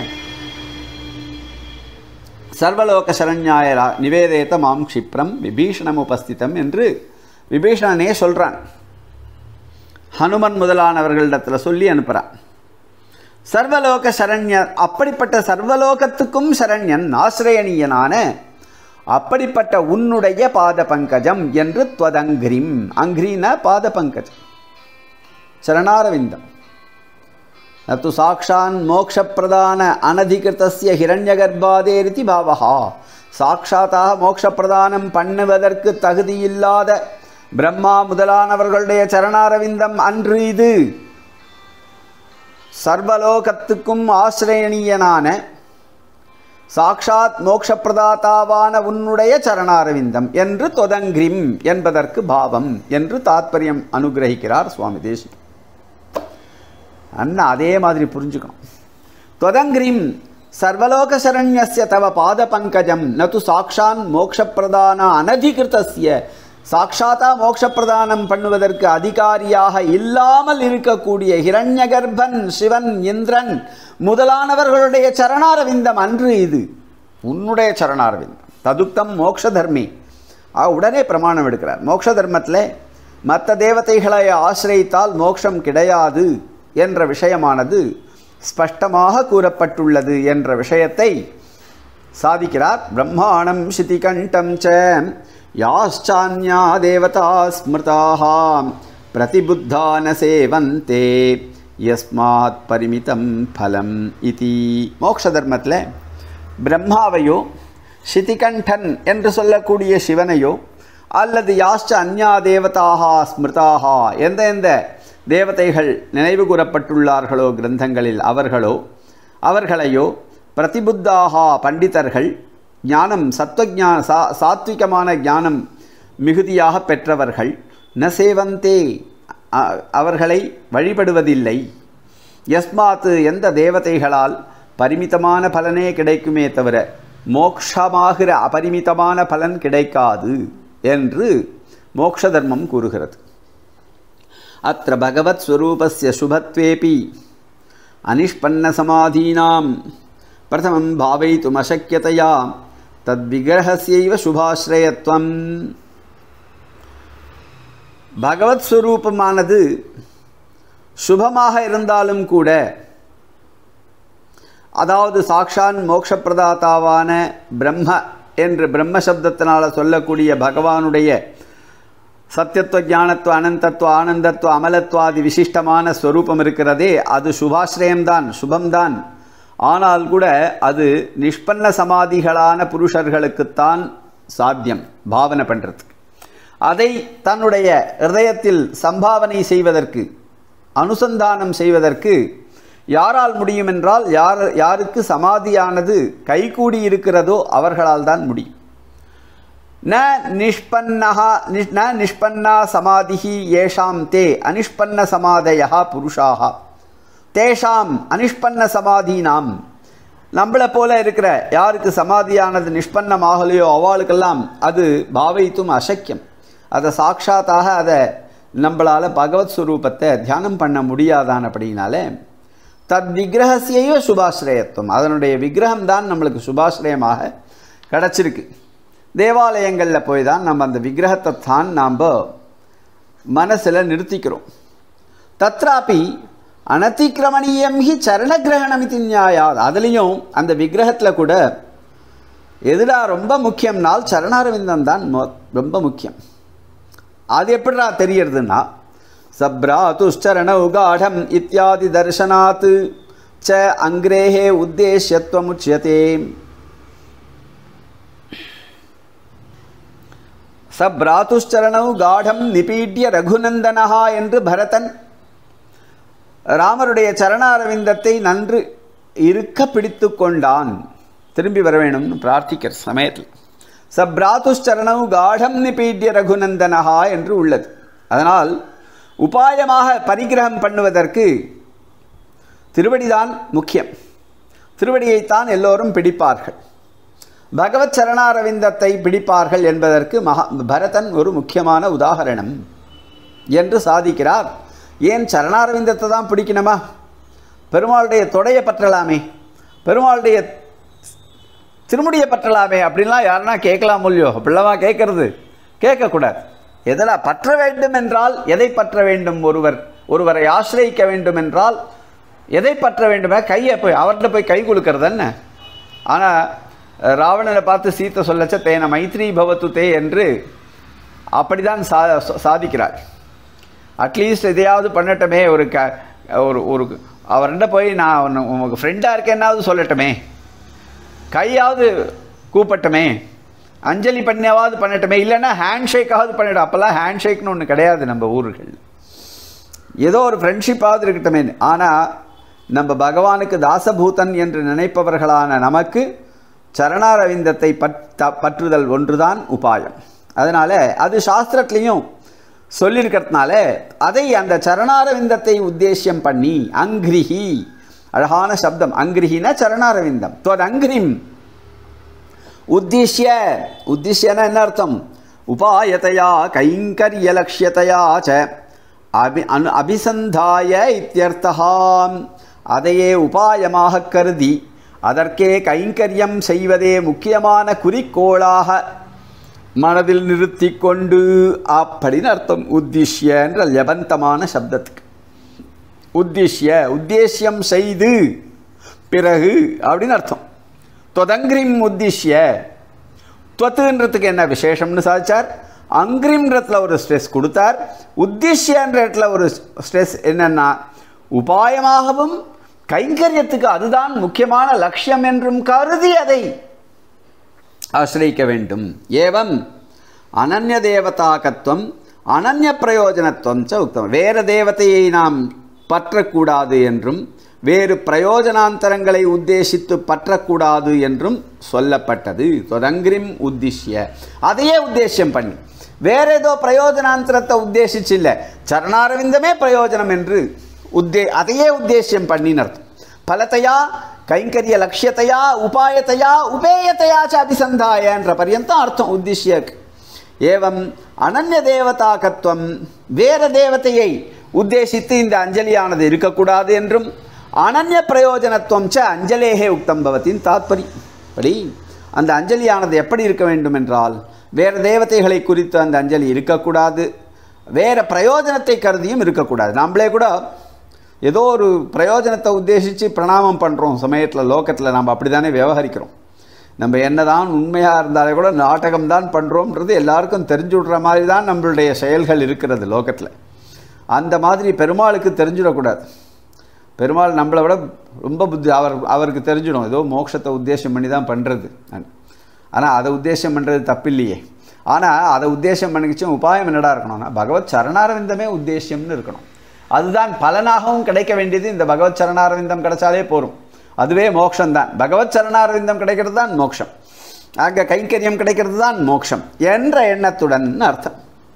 சர்வலோக சரண்யாய ரா- நிவேதயத மாம் க்ஷிப்ரம் விபீஷணம் உபஸ்திதம் என்று விபீஷணனே சொல்கிறான் ஹனுமன் முதலானவர்களிடத்தில் சொல்லி அனுப்புகிறான் சர்வலோக சரண்யர் அப்படிப்பட்ட சர்வலோகத்துக்கும் சரண்யன் ஆசிரயணீயனான அப்படிப்பட்ட உன்னுடைய பாத பங்கஜம் என்று துவதங்கிரிம் அங்கிரீன பாத பங்கஜம் சரணாரவிந்தம் நத்து சாக்ஷான் மோக்ஷப்பிரதான அனதிகிருத்தஸ்ய ஹிரண்யகர்ப்பாதேரிதி பாவகா சாட்சாத்தாக மோக்ஷப்பிரதானம் பண்ணுவதற்கு தகுதியில்லாத பிரம்மா முதலானவர்களுடைய சரணாரவிந்தம் அன்று இது சர்வலோகத்துக்கும் ஆசிரயணீயனான சாக்ஷாத் மோக்ஷப்பிரதாதாவான உன்னுடைய சரணாரவிந்தம் என்று தொதங்கிரிம் என்பதற்கு பாவம் என்று தாத்பரியம் அனுகிரகிக்கிறார் சுவாமி தேசிகன் அண்ணா அதே மாதிரி புரிஞ்சுக்கணும் தொதங்கிரிம் சர்வலோக சரண்யஸ்ய தவ பாத பங்கஜம் நது சாக்ஷான் மோக்ஷப்பிரதான அனதிகிருத்தஸ்ய சாட்சாத்தா மோட்ச பிரதானம் பண்ணுவதற்கு அதிகாரியாக இல்லாமல் இருக்கக்கூடிய ஹிரண்யகர்ப்பன் சிவன் இந்திரன் முதலானவர்களுடைய சரணாரவிந்தம் அன்று இது உன்னுடைய சரணாரவிந்தம் ததுக்தம் மோட்ச தர்மி ஆ உடனே பிரமாணம் எடுக்கிறார் மோட்ச தர்மத்தில் மற்ற தேவதைகளை ஆசிரியித்தால் மோட்சம் கிடையாது என்ற விஷயமானது ஸ்பஷ்டமாக கூறப்பட்டுள்ளது என்ற விஷயத்தை சாதிக்கிறார் பிரம்மாணம் சிதிகண்டம் ச யாச்சான்யா தேவதா ஸ்மிருதாக பிரதிபுத்தான சேவந்தே யஸ்மாத் பரிமிதம் பலம் இதி மோக்ஷ தர்மத்தில் பிரம்மாவையோ சிதிகண்டன் என்று சொல்லக்கூடிய சிவனையோ அல்லது யாஷ்ட அந்யா தேவதாக ஸ்மிருதாக எந்த எந்த தேவதைகள் நினைவு கூறப்பட்டுள்ளார்களோ கிரந்தங்களில் அவர்களோ அவர்களையோ பிரதிபுத்தாகா பண்டிதர்கள் ஞானம் சத்வஜான சா சாத்விகமான ஞானம் மிகுதியாக பெற்றவர்கள் ந சேவந்தே அ- அவர்களை வழிபடுவதில்லை யஸ்மாத்து எந்த தேவதைகளால் பரிமிதமான பலனே கிடைக்குமே தவிர மோக்ஷமாகிற அபரிமிதமான பலன் கிடைக்காது என்று மோக்ஷ தர்மம் கூறுகிறது அத்த பகவத் ஸ்வரூபஸ்ய சுபத்வேபி அனிஷ்பன்னசமாதீனாம் பிரதமம் பாவயித்துமசக்கியதையா தத்விகிரகஸ்யைவ சுபாஸ்ரயத்வம் பகவத் ஸ்வரூபமானது சுபமாக இருந்தாலும் கூட அதாவது சாக்ஷான் மோட்சப்பிரதாதாவான பிரம்ம என்று பிரம்ம சப்தத்தினால் சொல்லக்கூடிய பகவானுடைய சத்தியத்துவ ஞானத்துவ அனந்தத்துவ ஆனந்தத்துவ அமலத்வாதி விசிஷ்டமான ஸ்வரூபம் இருக்கிறதே அது சுபாஸ்ரயம்தான் சுபம்தான் ஆனால் கூட அது நிஷ்பன்ன சமாதிகளான புருஷர்களுக்குத்தான் சாத்தியம் பாவனை பண்ணுறதுக்கு அதை தன்னுடைய ஹிருதயத்தில் சம்பாவனை செய்வதற்கு அனுசந்தானம் செய்வதற்கு யாரால் முடியும் என்றால் யார் யாருக்கு சமாதியானது கைகூடி இருக்கிறதோ அவர்களால் தான் முடியும் ந நிஷ்பன்னஹா நிஷ் ந நிஷ்பன்னா சமாதிஹி ஏஷாம் தே அனிஷ்பன்ன சமாதயா புருஷாக தேஷாம் அனிஷ்பன்ன சமாதீனாம் நம்மளை போல இருக்கிற யாருக்கு சமாதியானது நிஷ்பன்னமாகலையோ அவளுக்கெல்லாம் அது பாவைத்தும் அசக்கியம் அதை சாட்சாத்தாக அதை நம்மளால் பகவத் ஸ்வரூபத்தை தியானம் பண்ண முடியாதான் அப்படின்னாலே தத் விக்கிரகசியையோ சுபாஸ்ரயத்துவம் அதனுடைய விக்கிரகம் தான் நம்மளுக்கு சுபாஸ்ரயமாக கிடச்சிருக்கு தேவாலயங்களில் போய் தான் நம்ம அந்த விக்கிரகத்தை தான் நாம் மனசில் நிறுத்திக்கிறோம் தத்ராபி அனதிக்கிரமணீயம் ஹி சரணகிரகணம் இது நியாயாத் அதுலேயும் அந்த விக்கிரகத்தில் கூட எதுடா ரொம்ப முக்கியம்னால் சரணாரவிந்தம் தான் மொ- ரொம்ப முக்கியம் அது எப்படிடா தெரியறதுன்னா சப்ராதுஷ்சரண உகாடம் இத்தியாதி தர்சனாத் ச அங்கிரேஹே உத்தேஷ்யத்வமுச்சியதே சப்ராதுஷ்சரணவு காடம் நிபீட்ய ரகுநந்தனஹா என்று பரதன் ராமருடைய சரணாரவிந்தத்தை நன்று இருக்க பிடித்து கொண்டான் திரும்பி வர வேணும்னு பிரார்த்திக்கிற சமயத்தில் சப்ராதுஷ்சரணவு காடம் நிபீட்ய ரகுநந்தனஹா என்று உள்ளது அதனால் உபாயமாக பரிகிரகம் பண்ணுவதற்கு திருவடிதான் முக்கியம் திருவடியைத்தான் எல்லோரும் பிடிப்பார்கள் பகவத் சரணாரவிந்தத்தை பிடிப்பார்கள் என்பதற்கு மகா பரதன் ஒரு முக்கியமான உதாகரணம் என்று சாதிக்கிறார் ஏன் சரணாரவிந்தத்தை தான் பிடிக்கணுமா பெருமாளுடைய தொடையை பற்றலாமே பெருமாளுடைய திருமுடியை பற்றலாமே அப்படின்லாம் யாருன்னா கேட்கலாம் இல்லையோ அப்படிலாமா கேட்கறது கேட்கக்கூடாது எதனா பற்ற வேண்டும் என்றால் எதை பற்ற வேண்டும் ஒருவர் ஒருவரை ஆசிரியக்க வேண்டும் என்றால் எதை பற்ற வேண்டுமே கையை போய் அவர்கிட்ட போய் கை கொடுக்கறது என்ன ஆனால் ராவணனை பார்த்து சீத்தை சொல்லச்ச தேன மைத்ரி பவத்து தே என்று அப்படிதான் சா சாதிக்கிறார் அட்லீஸ்ட் எதையாவது பண்ணட்டுமே ஒரு க ஒரு ஒரு அவர்கிட்ட போய் நான் உன்னை- உனக்கு ஃப்ரெண்டாக இருக்கேன்னாவது சொல்லட்டுமே கையாவது கூப்பட்டுமே அஞ்சலி பண்ணியாவது பண்ணட்டுமே இல்லைன்னா ஹேண்ட் ஷேக்காவது பண்ணிடும் அப்போல்லாம் ஹேண்ட் ஷேக்னு ஒன்று கிடையாது நம்ம ஊர்கள் ஏதோ ஒரு ஃப்ரெண்ட்ஷிப்பாவது இருக்கட்டுமே ஆனால் நம்ம பகவானுக்கு தாசபூதன் என்று நினைப்பவர்களான நமக்கு சரணாரவிந்தத்தை பற்ற பற்றுதல் ஒன்றுதான் உபாயம் அதனால் அது சாஸ்திரத்துலேயும் சொல்லியிருக்கிறதுனால அதை அந்த சரணாரவிந்தத்தை உத்தேசியம் பண்ணி அங்கிரிஹி அழகான சப்தம் அங்கிரிஹினா சரணாரவிந்தம் தொத் அங்கிரிம் உத்திஷ்ய உத்திஷ்யனா என்ன அர்த்தம் உபாயத்தையா கைங்கரியலட்சியத்தையா ச அபி அனு அபிசந்தாய இத்தியர்த்தகாம் அதையே உபாயமாக கருதி அதற்கே கைங்கரியம் செய்வதே முக்கியமான குறிக்கோளாக மனதில் நிறுத்தி கொண்டு அப்படின்னு அர்த்தம் உத்திஷ்ய என்ற லபந்தமான சப்தத்துக்கு உத்திஷ்ய உத்தேசியம் செய்து பிறகு அப்படின்னு அர்த்தம் தொதங்கிரிம் உத்திஷ்ய துவத்துன்றதுக்கு என்ன விசேஷம்னு சாதிச்சார் அங்கிரிம்ன்றதுல ஒரு ஸ்ட்ரெஸ் கொடுத்தார் உத்திஷ்யன்ற இடத்துல ஒரு ஸ்ட்ரெஸ் என்னன்னா உபாயமாகவும் கைங்கரியத்துக்கு அதுதான் முக்கியமான லட்சியம் என்றும் கருதி அதை ஆசிரியிக்க வேண்டும் ஏவம் அனன்ய தேவதாகத்துவம் அனன்ய பிரயோஜனத்துவம் ச உத்தமம் வேறு தேவதையை நாம் பற்றக்கூடாது என்றும் வேறு பிரயோஜனாந்தரங்களை உத்தேசித்து பற்றக்கூடாது என்றும் சொல்லப்பட்டது தொடங்கிரிம் உத்திஷ்ய அதையே உத்தேசியம் பண்ணி வேற ஏதோ பிரயோஜனாந்தரத்தை உத்தேசிச்சு இல்லை சரணாரவிந்தமே பிரயோஜனம் என்று உத்தே அதையே உத்தேசியம் பண்ணின்னு அர்த்தம் பலத்தையா கைங்கரிய லட்சியத்தையா உபாயத்தையா உபேயத்தையா ச அபிசந்தாய என்ற பர்யந்தம் அர்த்தம் உத்திஷ்யக்கு ஏவம் அனன்ய தேவதாகத்துவம் வேற தேவதையை உத்தேசித்து இந்த அஞ்சலியானது இருக்கக்கூடாது என்றும் அனன்ய பிரயோஜனத்துவம் ச அஞ்சலேகே உக்தம் பவத்தின் தாத்பரி படி அந்த அஞ்சலியானது எப்படி இருக்க வேண்டும் என்றால் வேறு தேவதைகளை குறித்து அந்த அஞ்சலி இருக்கக்கூடாது வேறு பிரயோஜனத்தை கருதியும் இருக்கக்கூடாது நம்மளே கூட ஏதோ ஒரு பிரயோஜனத்தை உத்தேசித்து பிரணாமம் பண்ணுறோம் சமயத்தில் லோகத்தில் நம்ம அப்படி தானே விவகரிக்கிறோம் நம்ம என்னதான் உண்மையாக இருந்தாலே கூட நாடகம் தான் பண்ணுறோம்ன்றது எல்லாருக்கும் தெரிஞ்சு விடுற மாதிரி தான் நம்மளுடைய செயல்கள் இருக்கிறது லோகத்தில் அந்த மாதிரி பெருமாளுக்கு தெரிஞ்சிடக்கூடாது பெருமாள் நம்மளை விட ரொம்ப புத்தி அவர் அவருக்கு தெரிஞ்சிடும் ஏதோ மோட்சத்தை உத்தேசம் பண்ணி தான் பண்ணுறது ஆனால் அதை உத்தேசம் பண்ணுறது தப்பில்லையே ஆனால் அதை உத்தேசம் பண்ணிக்கிச்சும் உபாயம் என்னடா இருக்கணும்னா பகவத் சரணாரவிந்தமே உத்தேசியம்னு இருக்கணும் அதுதான் பலனாகவும் கிடைக்க வேண்டியது இந்த பகவத் சரணாரவிந்தம் கிடைச்சாலே போரும் அதுவே மோட்சம் தான் பகவத் சரணாரவிந்தம் கிடைக்கிறது தான் மோட்சம் ஆக கைங்கரியம் கிடைக்கிறது தான் மோட்சம் என்ற எண்ணத்துடன் அர்த்தம்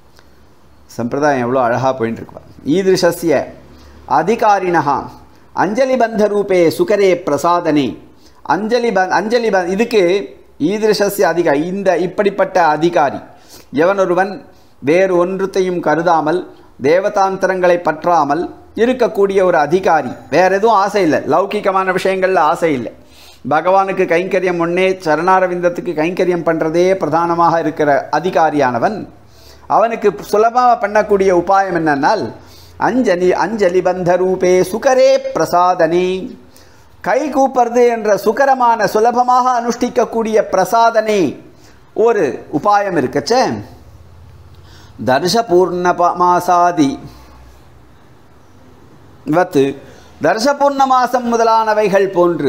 சம்பிரதாயம் எவ்வளோ அழகாக போயிட்டு இருக்கு ஈதிருஷஸ்ய அதிகாரிணா அஞ்சலி பந்த ரூபே சுகரே பிரசாதனே அஞ்சலி ப அஞ்சலி ப இதுக்கு ஈதிருஷஸ்ய அதிகாரி இந்த இப்படிப்பட்ட அதிகாரி எவனொருவன் வேறு ஒன்றுத்தையும் கருதாமல் தேவதாந்திரங்களை பற்றாமல் இருக்கக்கூடிய ஒரு அதிகாரி வேற எதுவும் ஆசை இல்லை லௌகிகமான விஷயங்களில் ஆசை இல்லை பகவானுக்கு கைங்கரியம் ஒன்னே சரணாரவிந்தத்துக்கு கைங்கரியம் பண்ணுறதே பிரதானமாக இருக்கிற அதிகாரியானவன் அவனுக்கு சுலபமாக பண்ணக்கூடிய உபாயம் என்னன்னால் அஞ்சலி அஞ்சலி பந்த ரூபே சுகரே பிரசாதனே கை கூப்பறது என்ற சுகரமான சுலபமாக அனுஷ்டிக்கக்கூடிய பிரசாதனே ஒரு உபாயம் இருக்கச்சே தர்ஷ பூர்ணமாசாதி வத்து தர்ஷ பூர்ணமாசம் முதலானவைகள் போன்று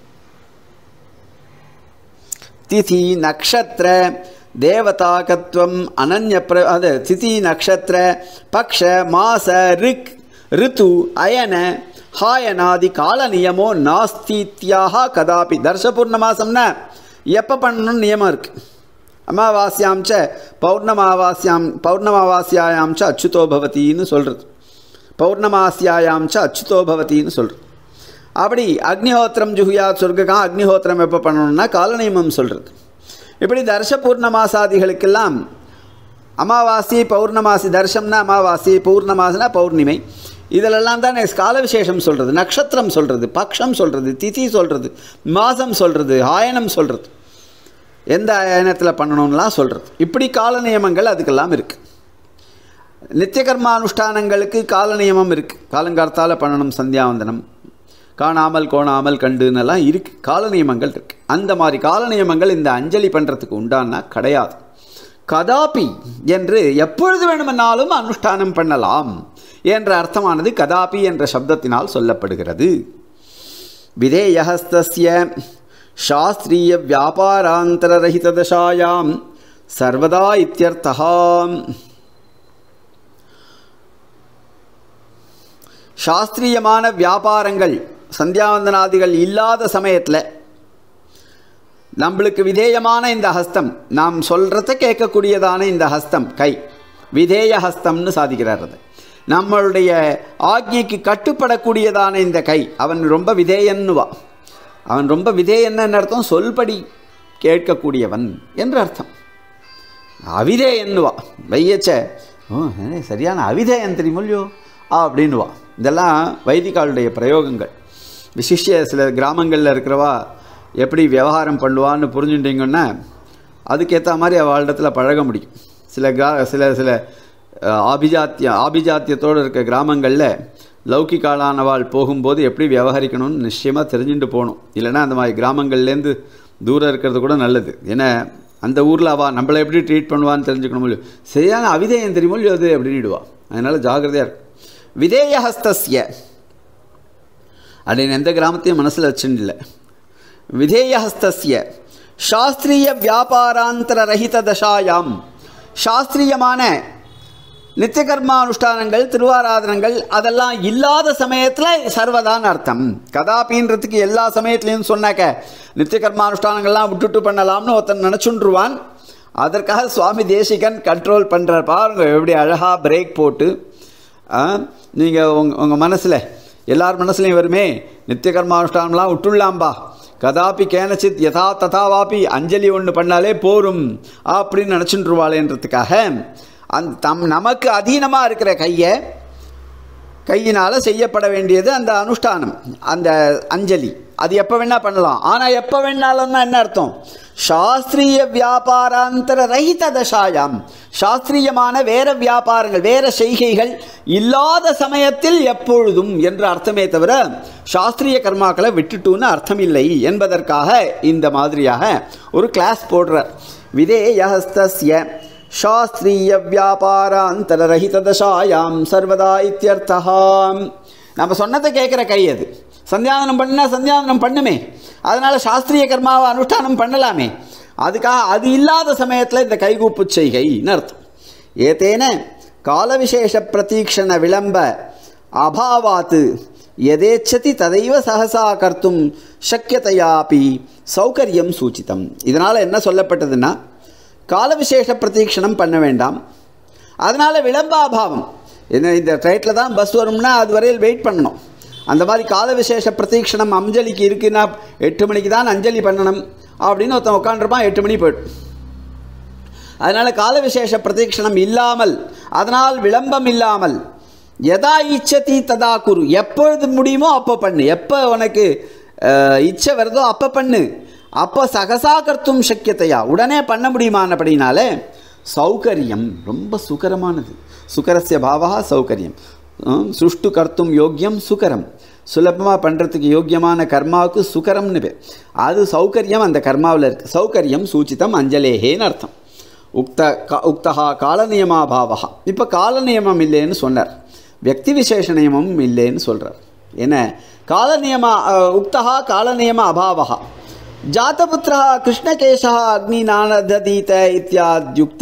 திதி நக்ஷத்திர தேவதாகத்துவம் அனன்ய பிர அது திதி நக்ஷத்திர பக்ஷ மாச ரிக் ரித்து அயன ஹாயனாதி கால நியமோ நாஸ்தித்யாக கதாபி தர்ஷ பூர்ணமாசம்னா எப்போ பண்ணணும்னு நியமம் இருக்குது அமாவாஸ்யாம் ச பௌர்ணமாவாஸ்யாம் பௌர்ணமாவாஸ்யாயாம் ச அச்சுதோ பவத்தின்னு சொல்கிறது பௌர்ணமாசியாயாம் ச அச்சுதோ பவத்தின்னு சொல்கிறது அப்படி அக்னிஹோத்திரம் ஜுகுயாத் சொர்க்ககா அக்னிஹோத்திரம் எப்போ பண்ணணும்னா காலநியமம் சொல்கிறது இப்படி தர்ஷ பூர்ணமாசாதிகளுக்கெல்லாம் அமாவாசி பௌர்ணமாசி தர்ஷம்னா அமாவாசி பௌர்ணமாசினா பௌர்ணிமை இதிலெல்லாம் தான் கால விசேஷம் சொல்கிறது நட்சத்திரம் சொல்கிறது பக்ஷம் சொல்கிறது திதி சொல்கிறது மாதம் சொல்கிறது ஆயனம் சொல்கிறது எந்த ஆயனத்தில் பண்ணணும்லாம் சொல்கிறது இப்படி கால நியமங்கள் அதுக்கெல்லாம் இருக்குது நித்திய கர்மானுஷ்டானங்களுக்கு கால நியமம் இருக்குது காலங்காலத்தால் பண்ணணும் சந்தியாவந்தனம் காணாமல் கோணாமல் கண்டுன்னெல்லாம் இருக்குது கால நியமங்கள் இருக்குது அந்த மாதிரி கால நியமங்கள் இந்த அஞ்சலி பண்ணுறதுக்கு உண்டானா கிடையாது கதாபி என்று எப்பொழுது வேணுமென்னாலும் அனுஷ்டானம் பண்ணலாம் என்ற அர்த்தமானது கதாபி என்ற சப்தத்தினால் சொல்லப்படுகிறது விதேயஹஸ்தஸ்ய சாஸ்திரிய வியாபாராந்தரரகிததசாயாம் சர்வதா இத்தியர்த்தகாம் சாஸ்திரியமான வியாபாரங்கள் சந்தியாவந்தனாதிகள் இல்லாத சமயத்தில் நம்மளுக்கு விதேயமான இந்த ஹஸ்தம் நாம் சொல்கிறத கேட்கக்கூடியதான இந்த ஹஸ்தம் கை விதேய ஹஸ்தம்னு சாதிக்கிறார் அது நம்மளுடைய ஆக்ஞைக்கு கட்டுப்படக்கூடியதான இந்த கை அவன் ரொம்ப விதேயன்னுவா அவன் ரொம்ப விதேயன்னு அர்த்தம் சொல்படி கேட்கக்கூடியவன் என்று அர்த்தம் அவிதேயன்னுவா வையச்ச ஓ என்ன சரியான அவிதேயன் தெரியுமோ அப்படின்னுவா இதெல்லாம் வைதிகாளுடைய பிரயோகங்கள் விசிஷ்ய சில கிராமங்களில் இருக்கிறவா எப்படி விவகாரம் பண்ணுவான்னு புரிஞ்சுட்டிங்கன்னா அதுக்கேற்ற மாதிரி அவளிடத்துல பழக முடியும் சில கிரா சில சில அஹ், ஆபிஜாத்திய ஆபிஜாத்தியத்தோடு இருக்க கிராமங்களில் லௌகிகாலானவாள் போகும்போது எப்படி விவகரிக்கணும்னு நிச்சயமாக தெரிஞ்சுட்டு போகணும் இல்லைன்னா அந்த மாதிரி கிராமங்கள்லேருந்து தூரம் இருக்கிறது கூட நல்லது ஏன்னா அந்த ஊரில் அவள் நம்மளை எப்படி ட்ரீட் பண்ணுவான்னு தெரிஞ்சுக்கணும் இல்லையோ சரியான அவிதேயம் தெரியுமோ இல்லையோ அது அப்படின்னுடுவா அதனால் ஜாகிரதையாக இருக்கும் விதேயஹஸ்தஸ்ய அப்படின்னு எந்த கிராமத்தையும் மனசில் வச்சுன்னு இல்லை விதேயஹஸ்தஸ்ய சாஸ்திரிய வியாபாராந்தர ரஹித தசாயாம் சாஸ்திரியமான நித்திய கர்மானுஷ்டானங்கள் திருவாராதனங்கள் அதெல்லாம் இல்லாத சமயத்தில் சர்வதான் அர்த்தம் கதாபின்றதுக்கு எல்லா சமயத்துலையும் சொன்னாக்க நித்திய கர்மானுஷ்டானங்கள்லாம் விட்டுட்டு பண்ணலாம்னு ஒருத்தன் நினச்சுன்றுவான் அதற்காக சுவாமி தேசிகன் கண்ட்ரோல் பண்ணுறார் பாருங்க எப்படி அழகாக பிரேக் போட்டு நீங்கள் உங்கள் உங்கள் மனசில் எல்லார் மனசுலையும் வருமே நித்திய கர்மானுஷ்டானம்லாம் விட்டுள்ளாம்பா கதாபி கேனச்சித் யதா ததாவாபி அஞ்சலி ஒன்று பண்ணாலே போரும் அப்படின்னு நினச்சுட்டுருவாளேன்றதுக்காக அந்த தம் நமக்கு அதீனமாக இருக்கிற கையை கையினால் செய்யப்பட வேண்டியது அந்த அனுஷ்டானம் அந்த அஞ்சலி அது எப்போ வேணால் பண்ணலாம் ஆனால் எப்போ வேணாலும்னா என்ன அர்த்தம் சாஸ்திரிய வியாபாராந்தர ரஹித தசாயாம் சாஸ்திரியமான வேற வியாபாரங்கள் வேற செய்கைகள் இல்லாத சமயத்தில் எப்பொழுதும் என்ற அர்த்தமே தவிர சாஸ்திரிய கர்மாக்களை விட்டுட்டுன்னு அர்த்தம் இல்லை என்பதற்காக இந்த மாதிரியாக ஒரு கிளாஸ் போடுறார் விதேயஹஸ்தஸ்ய சாஸ்திரிய வியாபாராந்தர ரஹித தசாயாம் சர்வதா இத்தியர்த்தகாம் நம்ம சொன்னதை கேட்குற கை அது சந்தியாதனம் பண்ணா சந்தியாதனம் பண்ணுமே அதனால் சாஸ்திரிய கர்மாவை அனுஷ்டானம் பண்ணலாமே அதுக்காக அது இல்லாத சமயத்தில் இந்த கைகூப்பு செய்கைன்னு அர்த்தம் ஏதேன காலவிசேஷ பிரதீக்ஷண விளம்ப அபாவாத்து எதேச்சதி ததைவ சகசா கர்த்தும் சக்கியதையாபி சௌகரியம் சூச்சிதம் இதனால் என்ன சொல்லப்பட்டதுன்னா காலவிசேஷ பிரதீக்ஷணம் பண்ண வேண்டாம் அதனால் விளம்பாபாவம் என்ன இந்த ட்ரைட்டில் தான் பஸ் வரும்னா அது வரையில் வெயிட் பண்ணணும் அந்த மாதிரி கால விசேஷ பிரதீக்ஷணம் அஞ்சலிக்கு இருக்குன்னா எட்டு மணிக்கு தான் அஞ்சலி பண்ணணும் அப்படின்னு ஒருத்தன் உட்காந்துருப்பான் எட்டு மணி போய்டும் அதனால் கால விசேஷ பிரதீக்ஷணம் இல்லாமல் அதனால் விளம்பம் இல்லாமல் எதா இச்சதி ததா குரு எப்பொழுது முடியுமோ அப்போ பண்ணு எப்போ உனக்கு அஹ், இச்சை வருதோ அப்போ பண்ணு அப்போ சகசா கர்த்தும் சக்கியத்தையா உடனே பண்ண முடியுமானபடினாலே சௌகரியம் ரொம்ப சுகரமானது சுகரஸ்ய பாவா சௌகரியம் ஹம், சுஷ்டு கர்த்தும் யோக்கியம் சுகரம் சுலபமாக பண்ணுறதுக்கு யோக்கியமான கர்மாவுக்கு சுகரம்னு பேர் அது சௌகரியம் அந்த கர்மாவில் இருக்குது சௌகரியம் சூச்சிதம் அஞ்சலேஹேன்னு அர்த்தம் உக்த கா உக்தகா காலநியமா பாவகா இப்போ காலநியமம் இல்லைன்னு சொன்னார் வியக்தி விசேஷ நியமமும் இல்லைன்னு சொல்கிறார் என்ன காலநியமா அஹ், உக்தகா காலநியம அபாவகா ஜாத்தபுத்திரா கிருஷ்ணகேசா அக்னிநானதீத இத்தியாத்யுக்த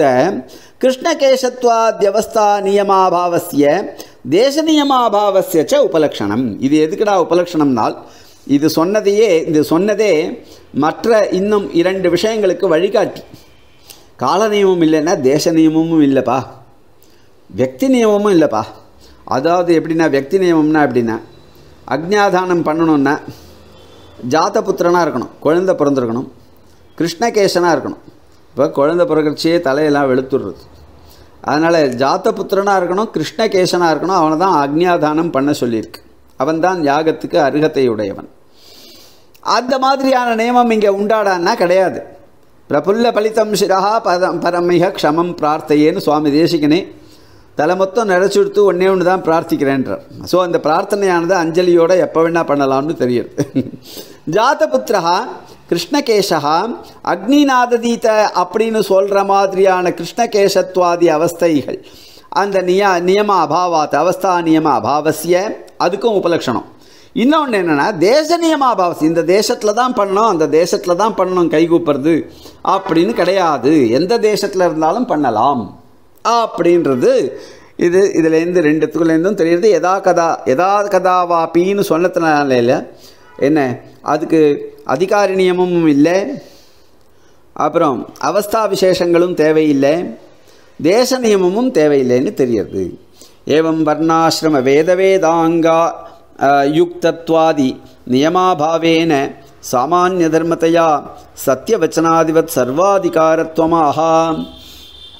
கிருஷ்ணகேசத்வாத்யவஸ்தா நியமாபாவசிய தேசநியமாபாவசிய ச உபலக்ஷணம் இது எதுக்குடா உபலக்ஷணம்னால் இது சொன்னதையே இது சொன்னதே மற்ற இன்னும் இரண்டு விஷயங்களுக்கு வழிகாட்டி கால நியமம் இல்லைன்னா தேச நியமமும் இல்லைப்பா வியக்தி நியமமும் இல்லைப்பா அதாவது எப்படின்னா வியக்தி நியமம்னா எப்படின்னா அக்ஞாதானம் பண்ணணுன்னா ஜாத்தபுத்திரனாக இருக்கணும் குழந்தை பிறந்திருக்கணும் கிருஷ்ணகேசனாக இருக்கணும் இப்போ குழந்தை பிறகுச்சியே தலையெல்லாம் வெளுத்துடுறது அதனால் ஜாத்தபுத்திரனாக இருக்கணும் கிருஷ்ணகேசனாக இருக்கணும் அவனை தான் அக்ஞாதானம் பண்ண சொல்லியிருக்கு அவன்தான் யாகத்துக்கு அருகத்தை உடையவன் அந்த மாதிரியான நியமம் இங்கே உண்டாடான்னா கிடையாது பிரபுல்ல பலிதம் சிரஹா பதம் பரமிக க்ஷமம் பிரார்த்தையேன்னு சுவாமி தேசிகனே தலை மொத்தம் நிறச்சுடுத்து ஒன்றே ஒன்று தான் பிரார்த்திக்கிறேன்றார் ஸோ அந்த பிரார்த்தனையானது அஞ்சலியோட எப்போ வேணால் பண்ணலாம்னு தெரியுது ஜாதபுத்திரா கிருஷ்ணகேசா அக்னிநாததீத அப்படின்னு சொல்கிற மாதிரியான கிருஷ்ணகேசத்வாதி அவஸ்தைகள் அந்த நிய நியம அபாவாத் அவஸ்தா நியம அபாவசிய அதுக்கும் உபலட்சணம் இன்னொன்று என்னென்னா தேச நியம அபாவசி இந்த தேசத்தில் தான் பண்ணணும் அந்த தேசத்தில் தான் பண்ணணும் கைகூப்புறது அப்படின்னு கிடையாது எந்த தேசத்தில் இருந்தாலும் பண்ணலாம் அப்படின்றது இது இதுலேருந்து ரெண்டுத்துக்குள்ளேருந்தும் தெரியுது எதா கதா எதா கதாவாப்பின்னு சொன்னதுனால இல்லை என்ன அதுக்கு அதிகாரி நியமமும் இல்லை அப்புறம் அவஸ்தா விசேஷங்களும் தேவையில்லை தேச நியமமும் தேவையில்லைன்னு தெரியுது ஏவம் வர்ணாசிரம வேத வேதாங்கா அஹ், யுக்தத்வாதி நியமாபாவேன சாமானிய தர்மத்தையா சத்தியவச்சனாதிபத் சர்வாதிகாரத்வமாக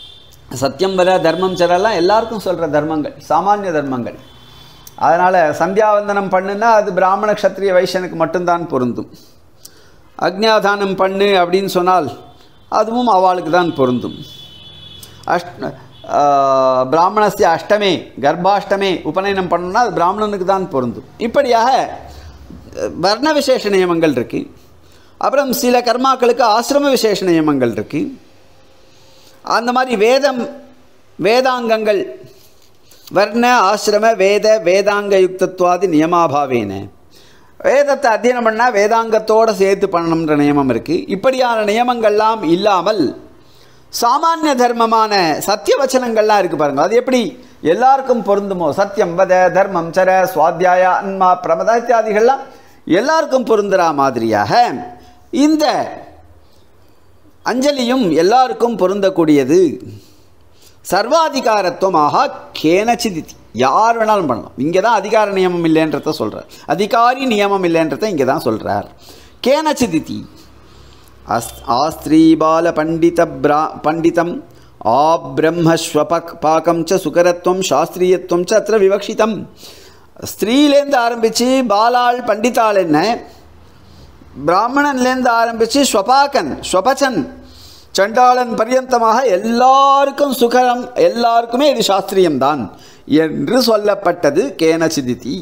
சத்தியம் வர தர்மம் சரெல்லாம் எல்லாருக்கும் சொல்கிற தர்மங்கள் சாமானிய தர்மங்கள் அதனால் சந்தியாவந்தனம் பண்ணுன்னா அது பிராமண க்ஷத்ரிய வைசியனுக்கு மட்டும்தான் பொருந்தும் அக்னியாதானம் பண்ணு அப்படின்னு சொன்னால் அதுவும் அவளுக்கு தான் பொருந்தும் அஷ்ட பிராமணஸ்ய அஷ்டமே கர்ப்பாஷ்டமே உபநயனம் பண்ணணும்னா அது பிராமணனுக்கு தான் பொருந்தும் இப்படியாக அஹ், வர்ண விசேஷ நியமங்கள் இருக்குது அப்புறம் சில கர்மாக்களுக்கு ஆசிரம விசேஷ நியமங்கள் இருக்குது அந்த மாதிரி வேதம் வேதாங்கங்கள் வர்ண ஆசிரம வேத வேதாங்க யுக்தத்வாதி நியமாபாவேன வேதத்தை அத்தியனம் பண்ணால் வேதாங்கத்தோடு சேர்த்து பண்ணணுன்ற நியமம் இருக்குது இப்படியான நியமங்கள்லாம் இல்லாமல் சாமானிய தர்மமான சத்திய வச்சனங்கள்லாம் இருக்குது பாருங்க அது எப்படி எல்லாருக்கும் பொருந்துமோ சத்தியம் வத தர்மம் சர சுவாத்தியாய அன்மா பிரமத இத்தியாதிகள்லாம் எல்லாருக்கும் பொருந்துற மாதிரியாக இந்த அஞ்சலியும் எல்லாருக்கும் பொருந்தக்கூடியது சர்வாதிகாரத்துவமாக கேனச்சிதித்தி யார் வேணாலும் பண்ணலாம் இங்கே தான் அதிகார நியமம் இல்லைன்றத சொல்கிறார் அதிகாரி நியமம் இல்லைன்றத இங்கே தான் சொல்கிறார் கேனச்சிதித்தி அஸ் ஆஸ்திரீபால பண்டித பிரா பண்டிதம் ஆப்ரம்மஸ்வபக் பாக்கம் ச சுகரத்துவம் சாஸ்திரியத்துவம் ச அത്ര விவக்ஷிதம் ஸ்திரீலேருந்து ஆரம்பித்து பாலாள் பண்டிதாள் என்ன பிராமணன்லேருந்து ஆரம்பித்து ஸ்வபாகன் ஸ்வபச்சன் சண்டாளன் பர்யந்தமாக எல்லாருக்கும் சுகரம் எல்லாருக்குமே இது சாஸ்திரியம்தான் என்று சொல்லப்பட்டது கேனசிதிதி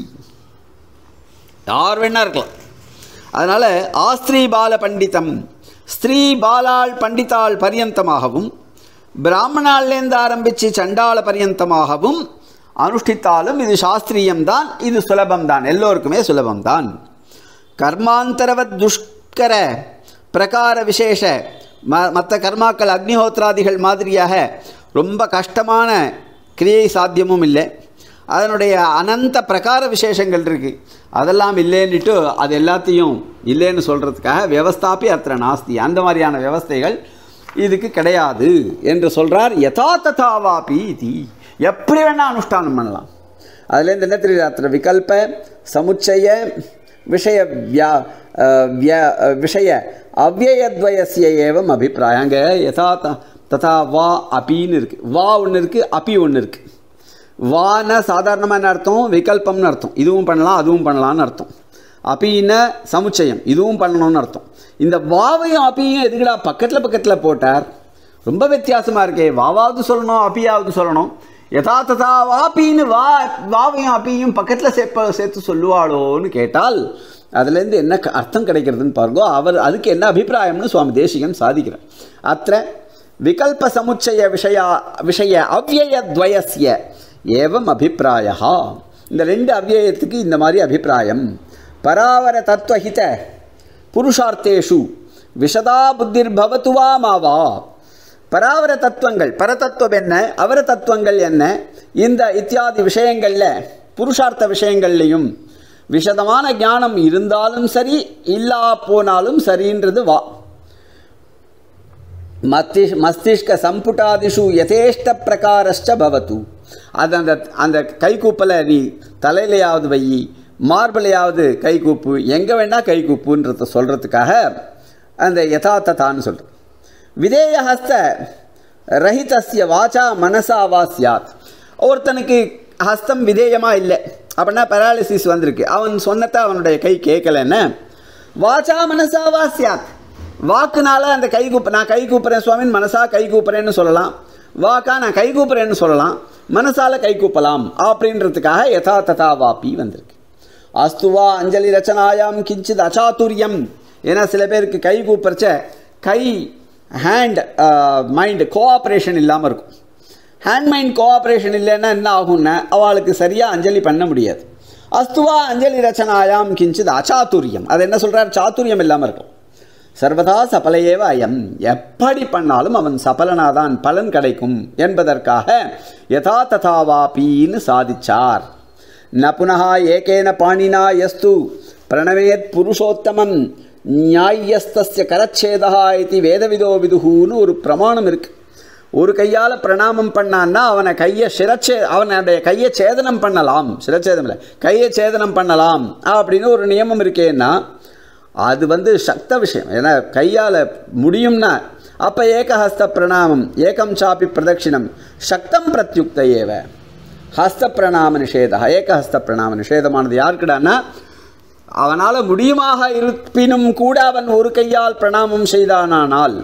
யார் வேணா இருக்கலாம் அதனால் ஆஸ்திரீ பால பண்டிதம் ஸ்திரீ பாலாள் பண்டிதாள் பர்யந்தமாகவும் பிராமணாலேருந்து ஆரம்பித்து சண்டாள பர்யந்தமாகவும் அனுஷ்டித்தாலும் இது சாஸ்திரியம்தான் இது சுலபம்தான் எல்லோருக்குமே சுலபம்தான் கர்மாந்தரவத் துஷ்கர பிரகார விசேஷ ம மற்ற கர்மாக்கள் அக்னிஹோத்ராதிகள் மாதிரியாக ரொம்ப கஷ்டமான கிரியை சாத்தியமும் இல்லை அதனுடைய அனந்த பிரகார விசேஷங்கள் இருக்குது அதெல்லாம் இல்லைன்னுட்டு அது எல்லாத்தையும் இல்லைன்னு சொல்கிறதுக்காக வியவஸ்தாப்பி அத்திர நாஸ்தி அந்த மாதிரியான வியவஸ்தைகள் இதுக்கு கிடையாது என்று சொல்கிறார் யதா ததாவாபி தி எப்படி வேணால் அனுஷ்டானம் பண்ணலாம் அதுலேருந்து என்ன தெரியுது அத்திர விகல்ப சமுச்சய விஷய வியா அஹ், விய அஹ், விஷய அவ்வயத்வயசிய ஏவம் அபிப்பிராயம் அங்கே யதா த- ததா வா அபின்னு இருக்குது வா ஒன்று இருக்குது அபி ஒன்று இருக்குது வான சாதாரணமாக என்ன அர்த்தம் விகல்பம்னு அர்த்தம் இதுவும் பண்ணலாம் அதுவும் பண்ணலாம்னு அர்த்தம் அபின்னு சமுச்சயம் இதுவும் பண்ணணும்னு அர்த்தம் இந்த வாவையும் அப்பியும் எதுக்குடா பக்கத்தில் பக்கத்தில் போட்டார் ரொம்ப வித்தியாசமாக இருக்கே வாவாவது சொல்லணும் அப்பியாவது சொல்லணும் யதா ததா வாப்பின்னு வா வாவையும் அப்பியும் பக்கத்தில் சேர்ப்ப சேர்த்து சொல்லுவாளோன்னு கேட்டால் அதுலேருந்து என்ன க- அர்த்தம் கிடைக்கிறதுன்னு பாருங்க அவர் அதுக்கு என்ன அபிப்பிராயம்னு சுவாமி தேசிகன் சாதிக்கிறார் அத்த விகல்ப சமுச்சய விஷயா விஷய அவ்வயத்வயசிய ஏவம் அபிப்பிராயா இந்த ரெண்டு அவ்யயத்துக்கு இந்த மாதிரி அபிப்பிராயம் பராவர தத்துவஹித புருஷார்த்தேஷு விஷதா புத்திர் பவத்து வா மாவா பராவர தத்துவங்கள் பரதத்துவம் என்ன அவர தத்துவங்கள் என்ன இந்த இத்தியாதி விஷயங்களில் புருஷார்த்த விஷயங்கள்லையும் விஷதமான ஞானம் இருந்தாலும் சரி இல்லா போனாலும் சரின்றது வா மஸ்திஷ் மஸ்திஷ்க சம்புட்டாதிஷு யதேஷ்ட பிரகாரஸ்ச பவத்து அது அந்த அந்த கைகூப்பலை நீ தலையிலையாவது வை மார்பிளையாவது கைகூப்பு எங்கே வேணால் கைகூப்புன்றத சொல்கிறதுக்காக அந்த யதார்த்தத்தான்னு சொல்கிறது விதேயஹஸ்த ரஹிதஸ்ய வாச்சா மனசா வா சியாத் ஒருத்தனுக்கு ஹஸ்தம் விதேயமாக இல்லை அப்படின்னா பெராலிசிஸ் வந்திருக்கு அவன் சொன்னதை அவனுடைய கை கேட்கலன்னு வாச்சா மனசா வா சியாத் வாக்குனால அந்த கை கூப்ப நான் கை கூப்புறேன் சுவாமின் மனசா கை கூப்புறேன்னு சொல்லலாம் வாக்கா நான் கை கூப்புறேன்னு சொல்லலாம் மனசால கை கூப்பலாம் அப்படின்றதுக்காக யதா ததா வாப்பி வந்திருக்கு அஸ்துவா அஞ்சலி ரச்சனாயாம் கிஞ்சித் அச்சாத்துரியம் ஏன்னா சில பேருக்கு கை கூப்பிறச்ச கை ஹேண்ட் மைண்ட் கோஆப்ரேஷன் இல்லாமல் இருக்கும் ஹேண்ட் மைண்ட் கோஆப்ரேஷன் இல்லைன்னா என்ன ஆகும்னா அவளுக்கு சரியாக அஞ்சலி பண்ண முடியாது அஸ்துவா அஞ்சலி ரச்சனாயாம் கிஞ்சித் அச்சாத்துரியம் அது என்ன சொல்கிறார் சாத்துரியம் இல்லாமல் இருக்கும் சர்வதா சபலையேவ அயம் எப்படி பண்ணாலும் அவன் சபலனாதான் பலன் கிடைக்கும் என்பதற்காக யதா ததாவாபின்னு சாதிச்சார் ந புனः ஏகேன பாணினா யஸ்து பிரணவேத் புருஷோத்தமம் நியாயஸ்தஸ்ய கரச்சேதா இது வேதவிதோ விதுகுன்னு ஒரு பிரமாணம் இருக்கு ஒரு கையால் பிரணாமம் பண்ணான்னா அவனை கையை சிரச்சே அவனுடைய கையை சேதனம் பண்ணலாம் சிரச்சேதம் இல்லை கையை சேதனம் பண்ணலாம் அப்படின்னு ஒரு நியமம் இருக்கேன்னா அது வந்து சக்த விஷயம் ஏன்னா கையால் முடியும்னா அப்போ ஏகஹஸ்த பிரணாமம் ஏகம் சாப்பி பிரதட்சிணம் சக்தம் பிரத்யுக்த ஏவ ஹஸ்த பிரணாம நிஷேதா ஏகஹஸ்த பிரணாம நிஷேதமானது யாருக்குடான்னா அவனால் முடியுமாக இருப்பினும் கூட அவன் ஒரு கையால் பிரணாமம் செய்தானானால்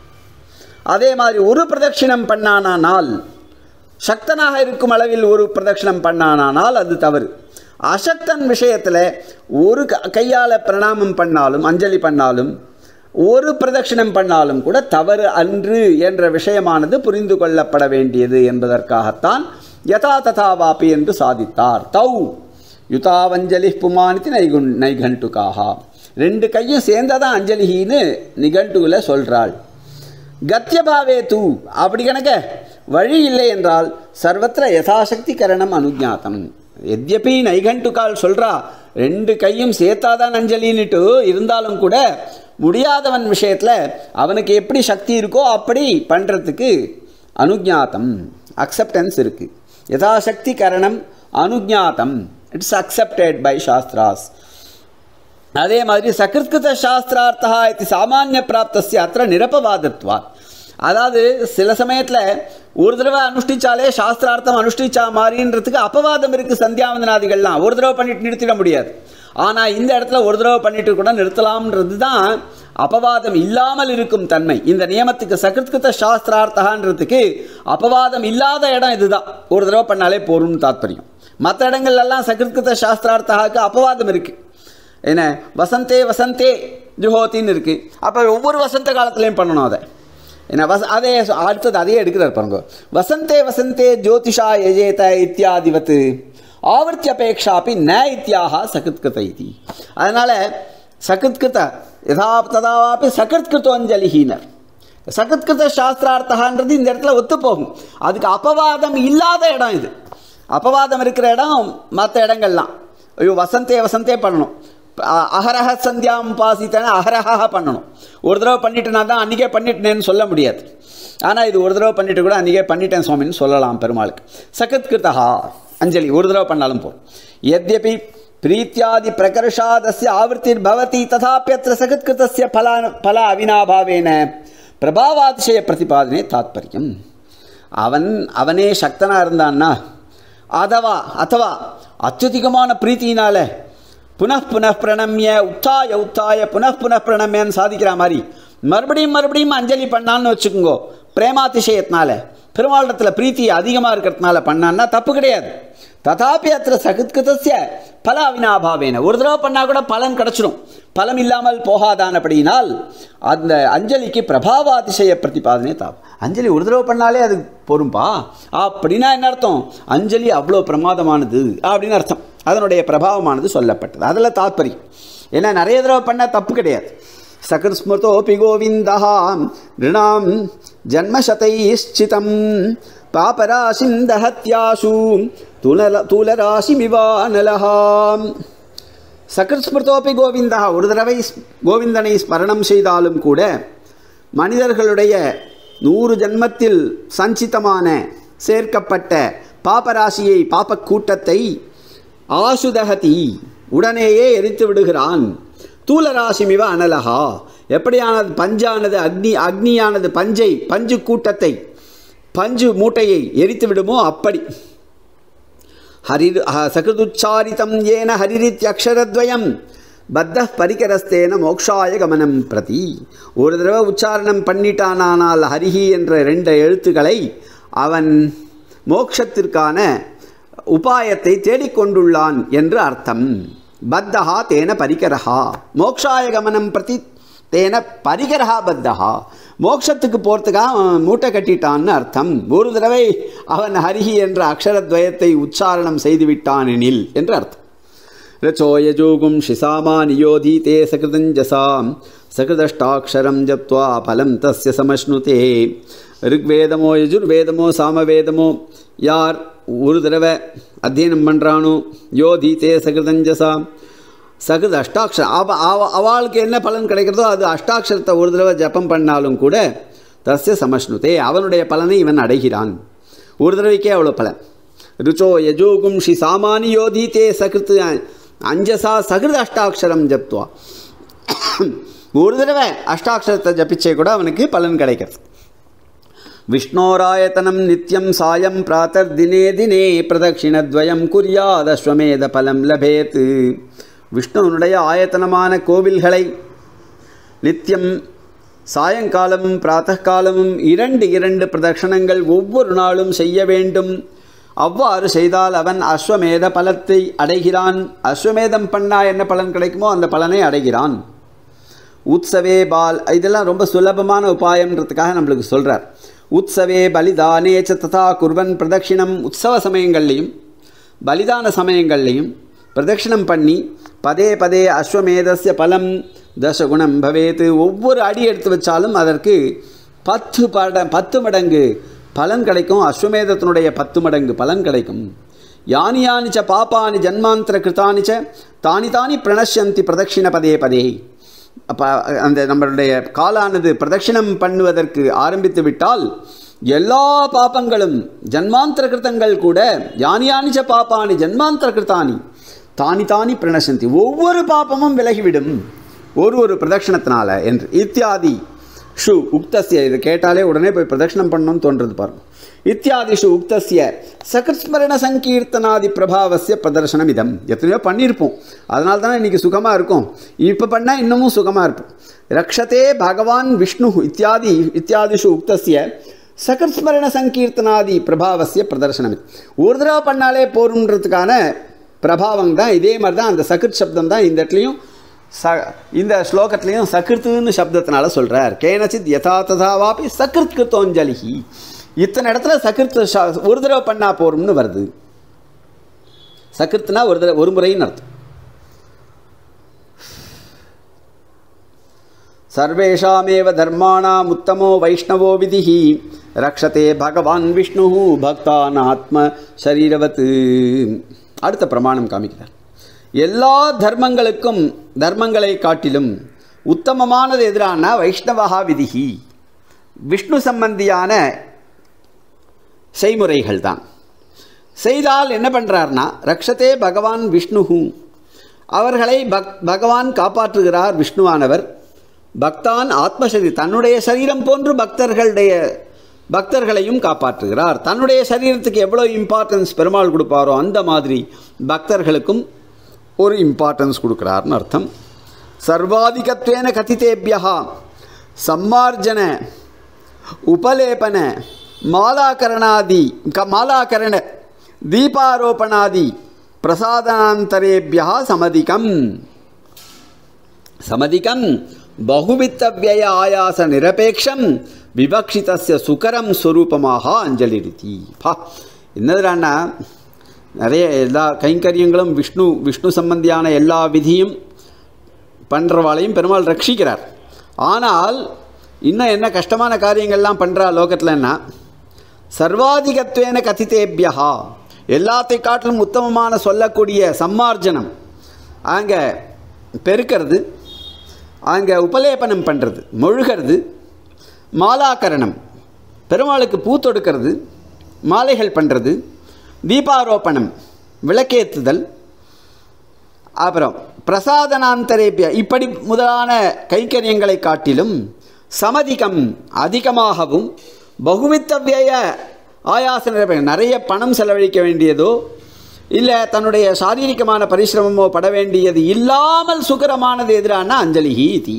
அதே மாதிரி ஒரு பிரதட்சிணம் பண்ணானானால் சக்தனாக இருக்கும் அளவில் ஒரு பிரதட்சிணம் பண்ணானானால் அது தவறு அசக்தன் விஷயத்தில் ஒரு க கையால் பிரணாமம் பண்ணாலும் அஞ்சலி பண்ணாலும் ஒரு பிரதட்சிணம் பண்ணாலும் கூட தவறு அன்று என்ற விஷயமானது புரிந்து கொள்ளப்பட வேண்டியது என்பதற்காகத்தான் யதா ததா வாபி என்று சாதித்தார் தௌ யுதாவஞ்சலி புமானித்து நைகுண் நைகண்டுகாக ரெண்டு கையும் சேர்ந்தாதான் அஞ்சலிகின்னு நிகண்டுவில் சொல்கிறாள் கத்தியபாவே தூ அப்படி கணக்க வழி இல்லை என்றால் சர்வத்திர யதாசக்தி கரணம் அனுஜாத்தம் எத்யபி நைகண்டுகால் சொல்கிறா ரெண்டு கையும் சேர்த்தாதான் அஞ்சலின்னுட்டு இருந்தாலும் கூட முடியாதவன் விஷயத்தில் அவனுக்கு எப்படி சக்தி இருக்கோ அப்படி பண்ணுறதுக்கு அனுஜாத்தம் அக்செப்டன்ஸ் இருக்குது யதாசக்தி கரணம் அனுஜாத்தம் இட்ஸ் அக்செப்டட் பை சாஸ்திராஸ் அதே மாதிரி சகிருத்கிருத சாஸ்திரார்த்தா இது சாமானிய பிராப்தஸ்ய அத்த நிரப்பவாதத்வாத் அதாவது சில சமயத்தில் ஒரு தடவை அனுஷ்டிச்சாலே சாஸ்திரார்த்தம் அனுஷ்டிச்சா மாதிரின்றதுக்கு அபவாதம் இருக்குது சந்தியாவந்தனாதிகள்லாம் ஒரு தடவை பண்ணிட்டு நிறுத்திட முடியாது ஆனால் இந்த இடத்துல ஒரு தடவை பண்ணிட்டு கூட நிறுத்தலாம்ன்றது தான் அபவாதம் இல்லாமல் இருக்கும் தன்மை இந்த நியமத்துக்கு சகிருத்கிருத சாஸ்திரார்த்தகான்றதுக்கு அபவாதம் இல்லாத இடம் இதுதான் ஒரு தடவை பண்ணாலே போரும்னு தாத்பரியம் மற்ற இடங்கள்லாம் சகிருத்கிருத சாஸ்திரார்த்தகாக்கு அபவாதம் இருக்குது என்ன வசந்தே வசந்தே ஜுஹோத்தின்னு இருக்குது அப்போ ஒவ்வொரு வசந்த காலத்துலேயும் பண்ணணும் அதை என்ன வச அதே அடுத்தது அதையே எடுக்கிறார் பாருங்க வசந்தே வசந்தே ஜோதிஷா யஜேத இத்தியாதிவத்து ஆவர்த்தியபேட்சாப்பி ந இத்தியாக சகிருத்கிருத இது அதனால் சகிருத்கிருத யதா ததாவாப்பி சகிருத்கிருத்தோஞ்சலிஹீனர் சகிருத்கிருத சாஸ்திரார்த்தகான்றது இந்த இடத்துல ஒத்துப்போகும் அதுக்கு அபவாதம் இல்லாத இடம் இது அபவாதம் இருக்கிற இடம் மற்ற இடங்கள்லாம் ஐயோ வசந்தே வசந்தே பண்ணணும் அ- அகரஹ சந்தியாம் பாசித்தன அகரஹா பண்ணணும் ஒரு தடவை பண்ணிட்டேனா தான் அன்றைக்கே பண்ணிட்டேனேன்னு சொல்ல முடியாது ஆனால் இது ஒரு தடவை பண்ணிட்டு கூட அன்றைக்கே பண்ணிட்டேன் சுவாமின்னு சொல்லலாம் பெருமாளுக்கு சகத்கிருத்தா அஞ்சலி ஒரு தடவை பண்ணாலும் போதும் எத்யபி பிரீத்தியாதி பிரகர்ஷாதஸ்ய ஆவர்த்திர் பவதி ததாப்பியத்திர சகத்கிருத்தஸ்ய பலா பல அவினாபாவேன பிரபாவாதிசய பிரதிபாதனே தாத்பரியம் அவன் அவனே சக்தனாக இருந்தான்னா அதவா அத்தவா அத்யுதிகமான பிரீத்தியினால புனః புனః பிரணம்ய உத்தாய உத்தாய புனః புனః பிரணம்யன்னு சாதிக்கிற மாதிரி மறுபடியும் மறுபடியும் அஞ்சலி பண்ணான்னு வச்சுக்கோங்க பிரேமாதிசயத்தினால பெருமாளிடத்தில் பிரீத்தி அதிகமாக இருக்கிறதுனால பண்ணான்னா தப்பு கிடையாது ததாபி அத்திர சகித்கிருதஸ்ய பல அவினாபாவேன ஒரு தடவை பண்ணால் கூட பலன் கிடச்சிடும் பலம் இல்லாமல் போகாதானபடியினால் அந்த அஞ்சலிக்கு பிரபாவாதிசய பிரதிபாதனே தாப் அஞ்சலி ஒரு தடவை பண்ணாலே அது பொறும்பா அப்படின்னா என்ன அர்த்தம் அஞ்சலி அவ்வளோ பிரமாதமானது அப்படின்னு அர்த்தம் அதனுடைய பிரபாவமானது சொல்லப்பட்டது அதில் தாத்பரியம் ஏன்னா நிறைய தடவை பண்ணால் தப்பு கிடையாது சகஸ்மிருதோபி கோவிந்தா நிருணாம் ஜன்மசதைஷ்சிதம் பாபராசிம் தஹத்யாசு துலர துலராசிமிவானலஹாம் சகஸ்மிருதோபி கோவிந்தா ஒரு தடவை ஸ்- கோவிந்தனை ஸ்மரணம் செய்தாலும் கூட மனிதர்களுடைய நூறு ஜன்மத்தில் சஞ்சிதமான சேர்க்கப்பட்ட பாபராசியை பாப்பக் கூட்டத்தை ஆசுதகதி உடனேயே எரித்து விடுகிறான் தூலராசிமிவ அனலகா எப்படியானது பஞ்சானது அக்னி அக்னியானது பஞ்சை பஞ்சு கூட்டத்தை பஞ்சு மூட்டையை எரித்து விடுமோ அப்படி ஹரிர் சகிருதுச்சாரிதம் ஏன ஹரிரித்யக்ஷரத்வயம் பத்த பரிகரஸ்தேன மோக்ஷாய கமனம் பிரதி ஒரு தடவை உச்சாரணம் பண்ணிட்டானானால் ஹரிஹி என்ற ரெண்டு எழுத்துக்களை அவன் மோக்ஷத்திற்கான உபாயத்தை தேடிக்கொண்டுள்ளான் என்று அர்த்தம் பத்தஹா தேன பரிகரஹா மோக்ஷாய கமனம் பிரதி தேன பரிகரஹா பத்தஹா மோட்சத்துக்கு போகிறதுக்காக அவன் மூட்டை கட்டிட்டான்னு அர்த்தம் ஒரு தடவை அவன் ஹரிஹி என்ற அக்ஷரத்வயத்தை உச்சாரணம் செய்துவிட்டானெனில் என்று அர்த்தம் ரச்சோயஜோகும் ஷிசாமா நியோதீதே சகிருதஞ்சசாம் சகிருதஷ்டாட்சரம் ஜப்த்வா பலம் தஸ்ய சமஷ்ணுதே ரிக்வேதமோ யஜுர்வேதமோ சாமவேதமோ யார் ஒரு தடவை அத்தியனம் பண்ணுறானோ யோதீதே சகிருதஞ்சசாம் சகிருத அஷ்டாட்சரம் அவ அவ அவளுக்கு என்ன பலன் கிடைக்கிறதோ அது அஷ்டாட்சரத்தை ஒரு தடவை ஜபம் பண்ணாலும் கூட தஸ்ய சமஷ்ணுதே அவனுடைய பலனை இவன் அடைகிறான் ஒரு தடவைக்கே அவ்வளோ பலன் ருச்சோ யஜோகும் ஷி சாமானி யோதீதே சகிருத்து அஞ்சசா சகிருத அஷ்டாட்சரம் ஜப்துவா ஒரு தடவை அஷ்டாட்சரத்தை ஜபிச்சே கூட அவனுக்கு பலன் கிடைக்கிறது விஷ்ணோராயத்தனம் நித்யம் சாயம் பிராத்தர் தினே தினே பிரதட்சிணத்வயம் குறியாதஸ்வமேத பலம் லபேத் விஷ்ணுவனுடைய ஆயத்தனமான கோவில்களை நித்தியம் சாயங்காலமும் பிராத்தகாலமும் இரண்டு இரண்டு பிரதட்சணங்கள் ஒவ்வொரு நாளும் செய்ய வேண்டும் அவ்வாறு செய்தால் அவன் அஸ்வமேத பலத்தை அடைகிறான் அஸ்வமேதம் பண்ணா என்ன பலன் கிடைக்குமோ அந்த பலனை அடைகிறான் உத்சவே பால் இதெல்லாம் ரொம்ப சுலபமான உபாயம்ன்றதுக்காக நம்மளுக்கு சொல்கிறார் உத்சவே பலிதானே ச ததா குர்வன் பிரதட்சிணம் உற்சவ சமயங்கள்லையும் பலிதான சமயங்கள்லையும் பிரதட்சிணம் பண்ணி பதே பதே அஸ்வமேதஸ்ய பலம் தசகுணம் பவேத்து ஒவ்வொரு அடி எடுத்து வச்சாலும் அதற்கு பத்து பட பத்து மடங்கு பலன் கிடைக்கும் அஸ்வமேதத்தினுடைய பத்து மடங்கு பலன் கிடைக்கும் யானி யானிச்ச பாப்பானி ஜன்மாந்திர கிருத்தானிச்ச தானி தானி பிரணஷ்யந்தி பிரதட்சிண பதே பதே அப்போ அந்த நம்மளுடைய காலானது பிரதட்சிணம் பண்ணுவதற்கு ஆரம்பித்து விட்டால் எல்லா பாப்பங்களும் ஜன்மாந்திர கிருத்தங்கள் கூட யானி யானிச்ச பாப்பானி ஜன்மாந்திர கிருத்தானி தானி தானி பிரணசந்தி ஒவ்வொரு பாப்பமும் விலகிவிடும் ஒரு ஒரு பிரதட்சணத்தினால என்று இத்தியாதி ஷு உக்தஸ்ய இது கேட்டாலே உடனே போய் பிரதட்சணம் பண்ணணும்னு தோன்றது பாருங்க இத்தியாதிஷு உக்தஸ்ய சகஸ்மரண சங்கீர்த்தனாதி பிரபாவசிய பிரதர்சனம் இதம் எத்தனையோ பண்ணியிருப்போம் அதனால தானே இன்றைக்கி சுகமாக இருக்கும் இப்போ பண்ணால் இன்னமும் சுகமாக இருப்போம் ரக்ஷதே பகவான் விஷ்ணு இத்தியாதி இத்தியாதிஷு உக்தஸ்ய சகஸ்மரண சங்கீர்த்தனாதி பிரபாவசிய பிரதர்சனம் இது. ஒரு தடவை பண்ணாலே போருன்றதுக்கான பிரபாவம் தான் இதே மாதிரி தான் அந்த சகிருத் சப்தம் தான் இந்த இடத்துலையும் ச இந்த ஸ்லோகத்துலேயும் சகிருத்துன்னு சப்தத்தினால சொல்கிறார் கேனச்சித் யதா ததாவாபி சகிருத் கிருத்தோஞ்சலிஹி இத்தனை இடத்துல சகிருத் ச- ஒரு தடவை பண்ணா போரும்னு வருது சகிருத்துனா ஒரு தடவை ஒரு முறைன்னு அர்த்தம் சர்வேஷாமேவ தர்மாணாம் உத்தமோ வைஷ்ணவோ விதிஹி ரக்ஷதே பகவான் விஷ்ணு பக்தான் ஆத்ம சரீரவத்து அடுத்த பிரமாணம் காமிக்கிறார் எல்லா தர்மங்களுக்கும் தர்மங்களை காட்டிலும் உத்தமமானது எதிரான வைஷ்ணவா விதிஹி விஷ்ணு சம்பந்தியான செய்முறைகள் தான் செய்தால் என்ன பண்ணுறார்னா ரக்ஷதே பகவான் விஷ்ணுஹு அவர்களை பக் பகவான் காப்பாற்றுகிறார் விஷ்ணுவானவர் பக்தான் ஆத்மசரி தன்னுடைய சரீரம் போன்று பக்தர்களுடைய பக்தர்களையும் காப்பாற்றுகிறார் தன்னுடைய சரீரத்துக்கு எவ்வளோ இம்பார்ட்டன்ஸ் பெருமாள் கொடுப்பாரோ அந்த மாதிரி பக்தர்களுக்கும் ஒரு இம்பார்ட்டன்ஸ் கொடுக்குறார்னு அர்த்தம் சர்வாதிகத்வேன கதிதேபியா சம்மார்ஜன உபலேபன மாலாகரணாதி க மாலாகரண தீபாரோபணாதி பிரசாதாந்தரேபியா சமதிகம் சமதிகம் பகுவித்தவிய ஆயாச நிரபேக்ஷம் விவக்ஷிதஸ்ய சுகரம் ஸ்வரூபமாக அஞ்சலிருத்தி பா என்னதுடான்னா நிறைய எல்லா கைங்கரியங்களும் விஷ்ணு விஷ்ணு சம்பந்தியான எல்லா விதியும் பண்ணுறவாளையும் பெருமாள் ரட்சிக்கிறார் ஆனால் இன்னும் என்ன கஷ்டமான காரியங்கள்லாம் பண்ணுறா லோகத்தில்னா சர்வாதிகத்வேன கதிதேபியா எல்லாத்தை காட்டிலும் உத்தமமான சொல்லக்கூடிய சம்மார்ஜனம் அங்கே பெருக்கிறது அங்கே உபலேபனம் பண்ணுறது மொழுகிறது மாலாக்கரணம் பெருமாளுக்கு பூ தொடுக்கிறது மாலைகள் பண்ணுறது தீபாரோபணம் விளக்கேற்றுதல் அப்புறம் பிரசாதனாந்தரேபிய இப்படி முதலான கைங்கரியங்களை காட்டிலும் சமதிகம் அதிகமாகவும் பகுவித்தவிய ஆயாச நிரப்ப நிறைய பணம் செலவழிக்க வேண்டியதோ இல்லை தன்னுடைய சாரீரிகமான பரிசிரமமோ பட வேண்டியது இல்லாமல் சுகரமானது எதிரான அஞ்சலிஹி தி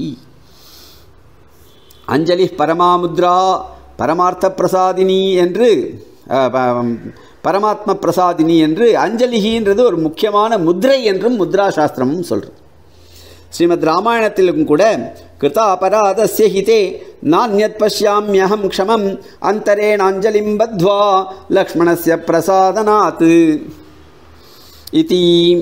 அஞ்சலி பரமாமுத்ரா பரமார்த்த பிரசாதினி என்று அஹ், ப- பரமாத்ம பிரசாதினி என்று அஞ்சலிகின்றது ஒரு முக்கியமான முத்ரை என்றும் முத்ரா சாஸ்திரமும் சொல்கிறது ஸ்ரீமத் ராமாயணத்திலும் கூட கிருதா அபராதஸ்ய ஹிதே நானியத் பஷ்யாமியகம் க்ஷமம் அந்தரேண அஞ்சலிம் பத்வா லக்ஷ்மணஸ்ய பிரசாதனாத் இதி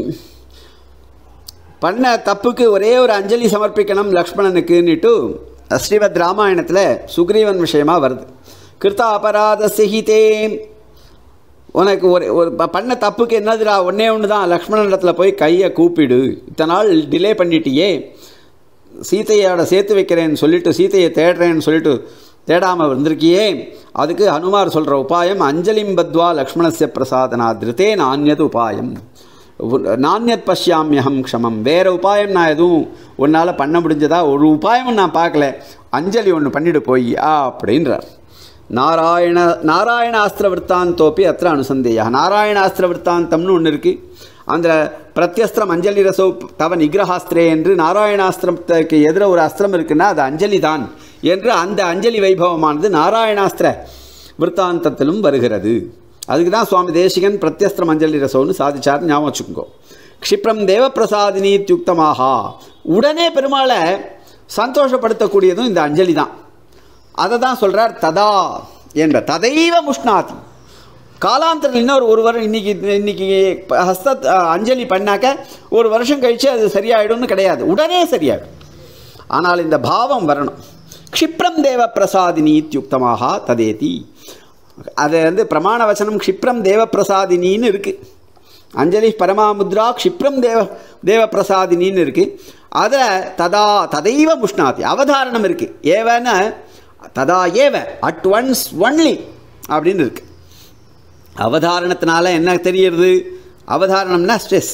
பண்ண தப்புக்கு ஒரே ஒரு அஞ்சலி சமர்ப்பிக்கணும் லக்ஷ்மணனுக்குன்னுட்டு ஸ்ரீமத் ராமாயணத்தில் சுக்ரீவன் விஷயமா வருது கிருத்த அபராத சிஹிதே உனக்கு ஒரு ஒரு ப- பண்ண தப்புக்கு என்னதுடா ஒன்றே ஒன்று தான் லக்ஷ்மணனிடத்தில் போய் கையை கூப்பிடு இத்தனை நாள் டிலே பண்ணிட்டியே சீதையோட சேர்த்து வைக்கிறேன்னு சொல்லிட்டு சீதையை தேடுறேன்னு சொல்லிட்டு தேடாமல் வந்திருக்கியே அதுக்கு ஹனுமார் சொல்கிற உபாயம் அஞ்சலிம் பத்வா லக்ஷ்மணஸ்ய பிரசாதனா திருத்தே நானியது உபாயம் நானியத் பஷ்யாமியகம் க்ஷமம் வேறு உபாயம் நான் எதுவும் உன்னால் பண்ண முடிஞ்சதா ஒரு உபாயமும் நான் பார்க்கல அஞ்சலி ஒன்று பண்ணிட்டு போய் அப்படின்றார் நாராயண நாராயணாஸ்திர விற்த்தாந்தோப்பி அത്ര அனுசந்தேயா நாராயணாஸ்திர விற்த்தாந்தம்னு ஒன்று இருக்குது அந்த பிரத்யஸ்திரம் அஞ்சலி ரசோ தவ நிகிரகாஸ்திரே என்று நாராயணாஸ்திரத்துக்கு எதிர ஒரு அஸ்திரம் இருக்குன்னா அது அஞ்சலி தான் என்று அந்த அஞ்சலி வைபவமானது நாராயணாஸ்திர விற்த்தாந்தத்திலும் வருகிறது அதுக்கு தான் சுவாமி தேசிகன் பிரத்யஸ்திரம் அஞ்சலி ரசோன்னு சாதிச்சார் ஞாபகம் வச்சுக்கோங்க க்ஷிப்ரம் தேவப்பிரசாதினி யுக்தமாகா உடனே பெருமாளை சந்தோஷப்படுத்தக்கூடியதும் இந்த அஞ்சலி தான் அதை தான் சொல்கிறார் ததா என்ற ததைவ முஷ்ணாதி காலாந்தரில் இன்னொரு ஒரு வருடம் இன்னைக்கு இன்னைக்கு ஹஸ்த அஞ்சலி பண்ணாக்க ஒரு வருஷம் கழித்து அது சரியாயிடும்னு கிடையாது உடனே சரியாயிடும் ஆனால் இந்த பாவம் வரணும் க்ஷிப்ரம் தேவ பிரசாதினி இத்தியுக்தமாக ததேதி அது வந்து பிரமாண வச்சனம் க்ஷிப்ரம் தேவ பிரசாதினின்னு இருக்குது அஞ்சலி பரமாமுத்ரா க்ஷிப்ரம் தேவ தேவ பிரசாதினின்னு இருக்குது அதை ததா ததைவ முஷ்ணாதி அவதாரணம் இருக்குது ஏவன ததா ஏவ அட் ஒன்ஸ் ஒன்லி அப்படின்னு இருக்கு அவதாரணத்தினால என்ன தெரியுது அவதாரணம்னா ஸ்ட்ரெஸ்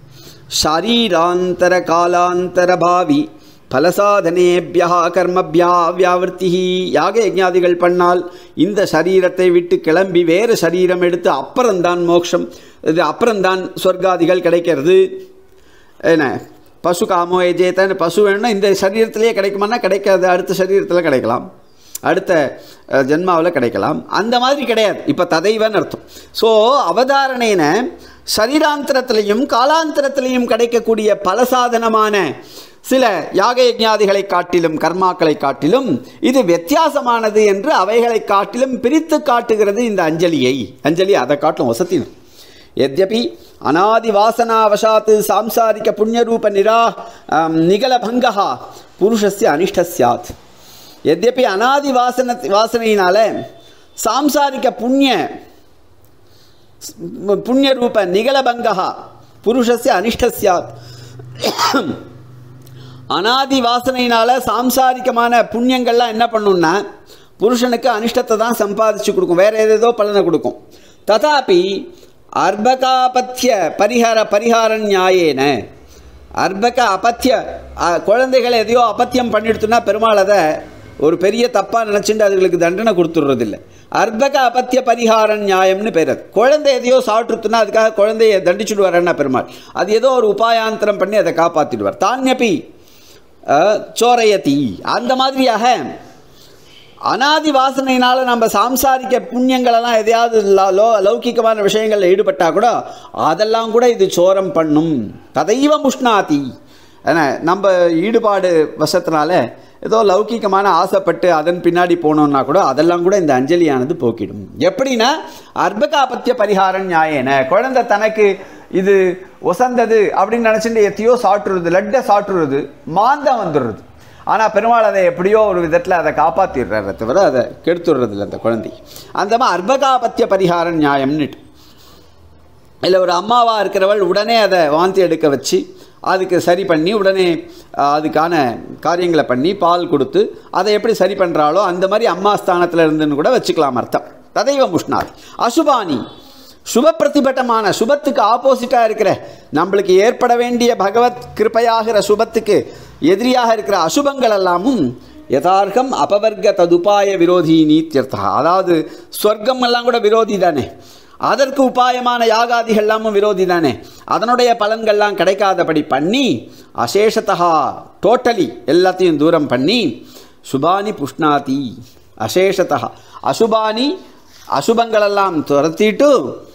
ஷரீராந்தர காலாந்தர பாவி பலசாதனேபியா கர்மபியா வியாவர்த்தி யாக யஜ்ஞாதிகள் பண்ணால் இந்த சரீரத்தை விட்டு கிளம்பி வேறு சரீரம் எடுத்து அப்புறம்தான் மோட்சம் இது அப்புறம்தான் சொர்க்காதிகள் கிடைக்கிறது என்ன பசு காமோ எஜேத்தன் பசு வேணும்னா இந்த சரீரத்திலேயே கிடைக்குமானா கிடைக்காது அடுத்த சரீரத்தில் கிடைக்கலாம் அடுத்த ஜென்மாவில் கிடைக்கலாம் அந்த மாதிரி கிடையாது இப்போ ததைவன் அர்த்தம் ஸோ அவதாரணேன சரீராந்தரத்திலையும் காலாந்தரத்திலையும் கிடைக்கக்கூடிய பலசாதனமான சில யாக யஜ்ஞாதிகளை காட்டிலும் கர்மாக்களை காட்டிலும் இது வித்தியாசமானது என்று அவைகளை காட்டிலும் பிரித்து காட்டுகிறது இந்த அஞ்சலியை அஞ்சலி அதை காட்டிலும் வசத்தினும் यद्यपि अनादिवासनावशात् सांसारिक पुण्यरूप निरा निगलभङ्गः पुरुषस्य अनिष्टः स्यात् यद्यपि अनादिवासन वासனையினால சாம்சாரிக புண்ணிய புண்ணியரூப நிகலபங்கா புருஷஸ்ய அனிஷ்ட சியாத் அனாதி வாசனையினால சாம்சாரிகமான புண்ணியங்கள்லாம் என்ன பண்ணும்னா புருஷனுக்கு அனிஷ்டத்தை தான் சம்பாதிச்சு கொடுக்கும் வேற ஏதேதோ பலனை கொடுக்கும் ததாபி அர்பகாபத்திய பரிகார பரிகார நியாயேன அர்பக அபத்திய குழந்தைகள் எதையோ அபத்தியம் பண்ணிடுத்துனா பெருமாள் அதை ஒரு பெரிய தப்பாக நினச்சிட்டு அதுகளுக்கு தண்டனை கொடுத்துட்றதில்ல அர்பக அபத்திய பரிகார நியாயம்னு பேர் அது குழந்தை எதையோ சாப்பிட்டுருத்துனா அதுக்காக குழந்தைய தண்டிச்சுடுவாரன்னா பெருமாள் அது ஏதோ ஒரு உபாயாந்திரம் பண்ணி அதை காப்பாற்றிடுவார் தானியப்பி சோரையத்தி அந்த மாதிரியாக அனாதி வாசனையினால் நம்ம சாம்சாரிக்க புண்ணியங்களெல்லாம் எதையாவது லோ லௌகிகமான விஷயங்களில் ஈடுபட்டால் கூட அதெல்லாம் கூட இது சோரம் பண்ணும் ததைவ முஷ்ணாதி ஏன்னா நம்ம ஈடுபாடு வசத்தினால ஏதோ லௌகிகமான ஆசைப்பட்டு அதன் பின்னாடி போனோம்னா கூட அதெல்லாம் கூட இந்த அஞ்சலியானது போக்கிடும் எப்படின்னா அர்ப்பகாபத்திய பரிகாரம் நியாயன குழந்தை தனக்கு இது ஒசந்தது அப்படின்னு நினச்சிட்டு எத்தையோ சாட்டுறது லட்டை சாட்டுறது மாந்தம் வந்துடுறது ஆனால் பெருமாள் அதை எப்படியோ ஒரு விதத்தில் அதை காப்பாற்றிடுறாரு தவிர அதை கெடுத்துடுறதில்ல அந்த குழந்தை அந்த மாதிரி அர்ப்பகாபத்திய பரிகார நியாயம்னுட்டு இல்லை ஒரு அம்மாவாக இருக்கிறவள் உடனே அதை வாந்தி எடுக்க வச்சு அதுக்கு சரி பண்ணி உடனே அதுக்கான காரியங்களை பண்ணி பால் கொடுத்து அதை எப்படி சரி பண்ணுறாளோ அந்த மாதிரி அம்மா ஸ்தானத்தில் இருந்துன்னு கூட வச்சுக்கலாம் அர்த்தம் ததைவ முஷ்ணாத் அசுபானி சுப பிரதிபட்டமான சுபத்துக்கு ஆப்போசிட்டாக இருக்கிற நம்மளுக்கு ஏற்பட வேண்டிய பகவத் கிருப்பையாகிற சுபத்துக்கு எதிரியாக இருக்கிற அசுபங்கள் எல்லாமும் யதார்த்தம் அபவர்க்க ததுபாய விரோதி நீத்தியர்த்தா அதாவது ஸ்வர்க்கம் எல்லாம் கூட விரோதி தானே அதற்கு உபாயமான யாகாதிகள் எல்லாமும் விரோதி தானே அதனுடைய பலன்கள்லாம் கிடைக்காதபடி பண்ணி அசேஷத்தா டோட்டலி எல்லாத்தையும் தூரம் பண்ணி சுபானி புஷ்ணாதி அசேஷத்தா அசுபானி அசுபங்களெல்லாம் துரத்திட்டு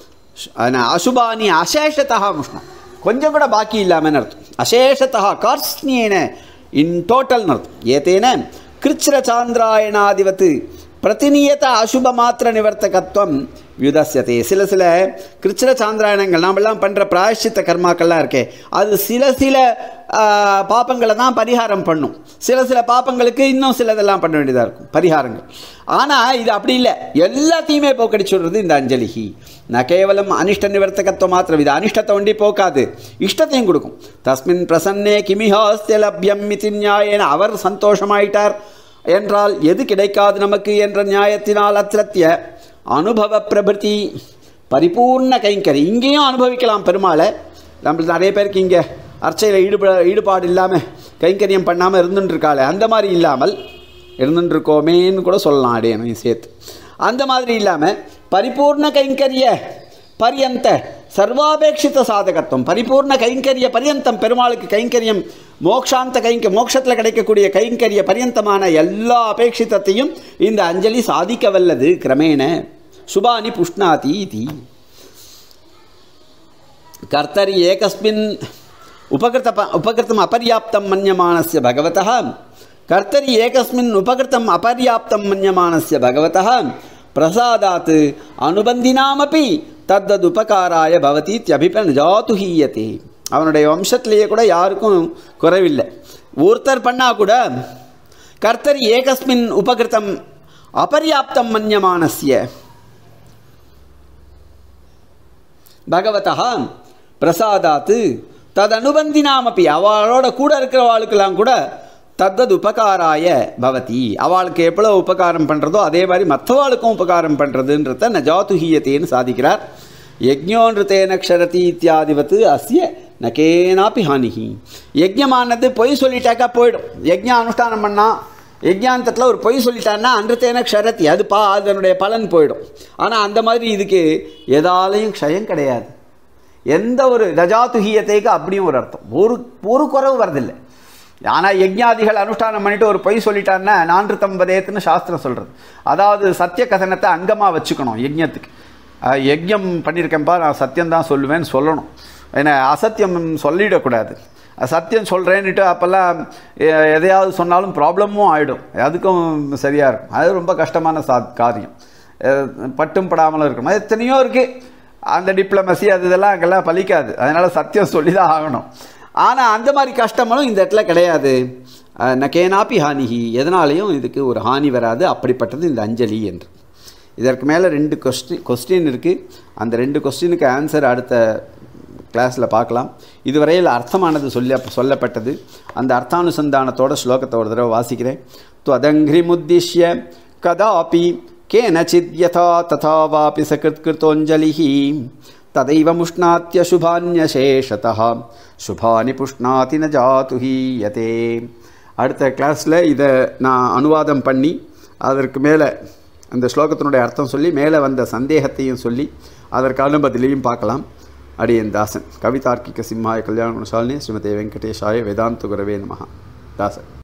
அசுபானி அசேஷத்தா முஷ்ணா கொஞ்சம் கூட பாக்கி இல்லாமல் அர்த்தம் அசேஷத்தா கார்ஸ்னியேன இன் டோட்டல் அர்த்தம் ஏத்தேன கிருச்சிரச்சாந்திராயணாதிவத்து பிரதிநியத அசுப மாத்திர நிவர்த்தகத்துவம் வியுதசியதே சில சில கிருச்சிர சாந்திராயணங்கள் நாமெல்லாம் பண்ணுற பிராயஷ்சித்த கர்மாக்கள்லாம் இருக்கே அது சில சில பாப்பங்களை தான் பரிகாரம் பண்ணும் சில சில பாப்பங்களுக்கு இன்னும் சிலதெல்லாம் பண்ண வேண்டியதாக இருக்கும் பரிகாரங்கள் ஆனால் இது அப்படி இல்லை எல்லாத்தையுமே போக்கடிச்சு விடுறது இந்த அஞ்சலிகி நான் கேவலம் அனிஷ்ட நிவர்த்தகத்துவம் மாத்திரம் இது அனிஷ்டத்தை ஒண்டி போக்காது இஷ்டத்தையும் கொடுக்கும் தஸ்மின் பிரசன்னே கிமிஹாஸ்திய லப்யம் மிதி நியாயேன அவர் சந்தோஷமாயிட்டார் என்றால் எது கிடைக்காது நமக்கு என்ற நியாயத்தினால் அத்திரத்திய அனுபவ பிரபிருத்தி பரிபூர்ண கைங்கரி இங்கேயும் அனுபவிக்கலாம் பெருமாளை நம்மளுக்கு நிறைய பேருக்கு இங்கே அர்ச்சையில் ஈடுபட ஈடுபாடு இல்லாமல் கைங்கரியம் பண்ணாமல் இருந்துட்டு இருக்காளே அந்த மாதிரி இல்லாமல் இருந்துட்டு இருக்கோமேன்னு கூட சொல்லலாம் அடையணும் சேர்த்து அந்த மாதிரி இல்லாமல் பரிபூர்ண கைங்கரிய பரியந்த சர்வாபேட்சித சாதகத்துவம் பரிபூர்ண கைங்கரிய பரியந்தம் பெருமாளுக்கு கைங்கரியம் மோக்ஷாந்த கைங்க மோட்சத்தில் கிடைக்கக்கூடிய கைங்கரிய பரியந்தமான எல்லா அபேட்சிதத்தையும் இந்த அஞ்சலி சாதிக்க வல்லது கிரமேண சுபானி புஷ்ணாதி இதி கர்த்தரி ஏகஸ்மின் உபகிருத உபகிருத்தம் அபர்யாப்தம் மன்யமானस्य भगवतः கர்த்தரி ஏகஸ்மின் உபகிருத்தம் அபர்யாப்தம் மன்யமானस्य भगवतः பிரசாதாத் அனுபந்தினாமப்பி தத்தது உபகாராய பவதி இத்தியபிபன் ஜாத்து ஹீயத்தே அவனுடைய வம்சத்திலேயே கூட யாருக்கும் குறைவில்லை ஒருத்தர் பண்ணால் கூட கர்த்தரி ஏகஸ்மின் உபகிருத்தம் அபர்யாப்தம் மன்யமானस्य பகவதா பிரசாதாத்து ததனுபந்தினாமப்பி அவளோட கூட இருக்கிறவாளுக்கெல்லாம் கூட தத்தது உபகாராய பவதி அவளுக்கு எவ்வளோ உபகாரம் பண்ணுறதோ அதே மாதிரி மற்றவாளுக்கும் உபகாரம் பண்ணுறதுன்றத நஜாத்துஹீயத்தேன்னு சாதிக்கிறார் யஜ்ஞோன்றதேன க்ஷரதி இத்தியாதிவத்து அஸ்ய நகேனாப்பி ஹானிஹி யஜ்ஞமானது பொய் சொல்லிட்டாக்கா போயிடும் யஜ்ஞ அனுஷ்டானம் பண்ணால் யஜ்ஞாந்தத்தில் ஒரு பொய் சொல்லிட்டான்னா அன்றத்தேன க்ஷரத்தி அது பா அதனுடைய பலன் போயிடும் ஆனால் அந்த மாதிரி இதுக்கு எதாலையும் க்ஷயம் கிடையாது எந்த ஒரு ரஜாத்துகியத்தைக்கு அப்படியும் ஒரு அர்த்தம் ஒரு ஒரு குறவு வரதில்லை ஆனால் யஜ்ஞாதிகள் அனுஷ்டானம் பண்ணிட்டு ஒரு பொய் சொல்லிட்டான்னா நான்கு தம்பதேத்துன்னு சாஸ்திரம் சொல்கிறது அதாவது சத்திய கதனத்தை அங்கமாக வச்சுக்கணும் யஜ்ஞத்துக்கு அஹ், யஜ்ஞம் பண்ணியிருக்கேன்ப்பா நான் சத்தியம்தான் சொல்லுவேன்னு சொல்லணும் ஏன்னா அசத்தியம் சொல்லிடக்கூடாது சத்தியம் சொல்கிறேன்னுட்டு அப்போல்லாம் எ- எதையாவது சொன்னாலும் ப்ராப்ளமும் ஆகிடும் அதுக்கும் சரியாக இருக்கும் அது ரொம்ப கஷ்டமான சா காரியம் அஹ், பட்டும் படாமலும் இருக்கணும் அது எத்தனையோ இருக்குது அந்த டிப்ளமசி அது இதெல்லாம் அங்கெல்லாம் பலிக்காது அதனால் சத்தியம் சொல்லி தான் ஆகணும் ஆனால் அந்த மாதிரி கஷ்டங்களும் இந்த இடத்துல கிடையாது அஹ், நகேனாப்பி ஹானிஹி எதனாலையும் இதுக்கு ஒரு ஹானி வராது அப்படிப்பட்டது இந்த அஞ்சலி என்று இதற்கு மேலே ரெண்டு கொஸ்டின் கொஸ்டின் இருக்குது அந்த ரெண்டு கொஸ்டினுக்கு ஆன்சர் அடுத்த கிளாஸில் பார்க்கலாம் இதுவரையில் அர்த்தமானது சொல்ல சொல்லப்பட்டது அந்த அர்த்தானுசந்தானத்தோட ஸ்லோகத்தை ஒரு தடவை வாசிக்கிறேன் त्वदङ्घ्रिमुद्दिश्य कदापि केनचित् यथा तथा वापि सकृत्कृतोऽञ्जलिः तदैव मुष्णात्यशुभान्यशेषतः शुभानि पुष्णाति न जातु हीयते அடுத்த கிளாஸில் இதை நான் அனுவாதம் பண்ணி அதற்கு மேலே அந்த ஸ்லோகத்தினுடைய அர்த்தம் சொல்லி மேலே வந்த சந்தேகத்தையும் சொல்லி அதற்கான பதிலையும் பார்க்கலாம் அடியன் தாசன் கவிதார்க்கிக சிம்மாய கல்யாண குணசாலினி ஸ்ரீமதே வெங்கடேஷாய வேதாந்த குரவே நமஹ தாசன்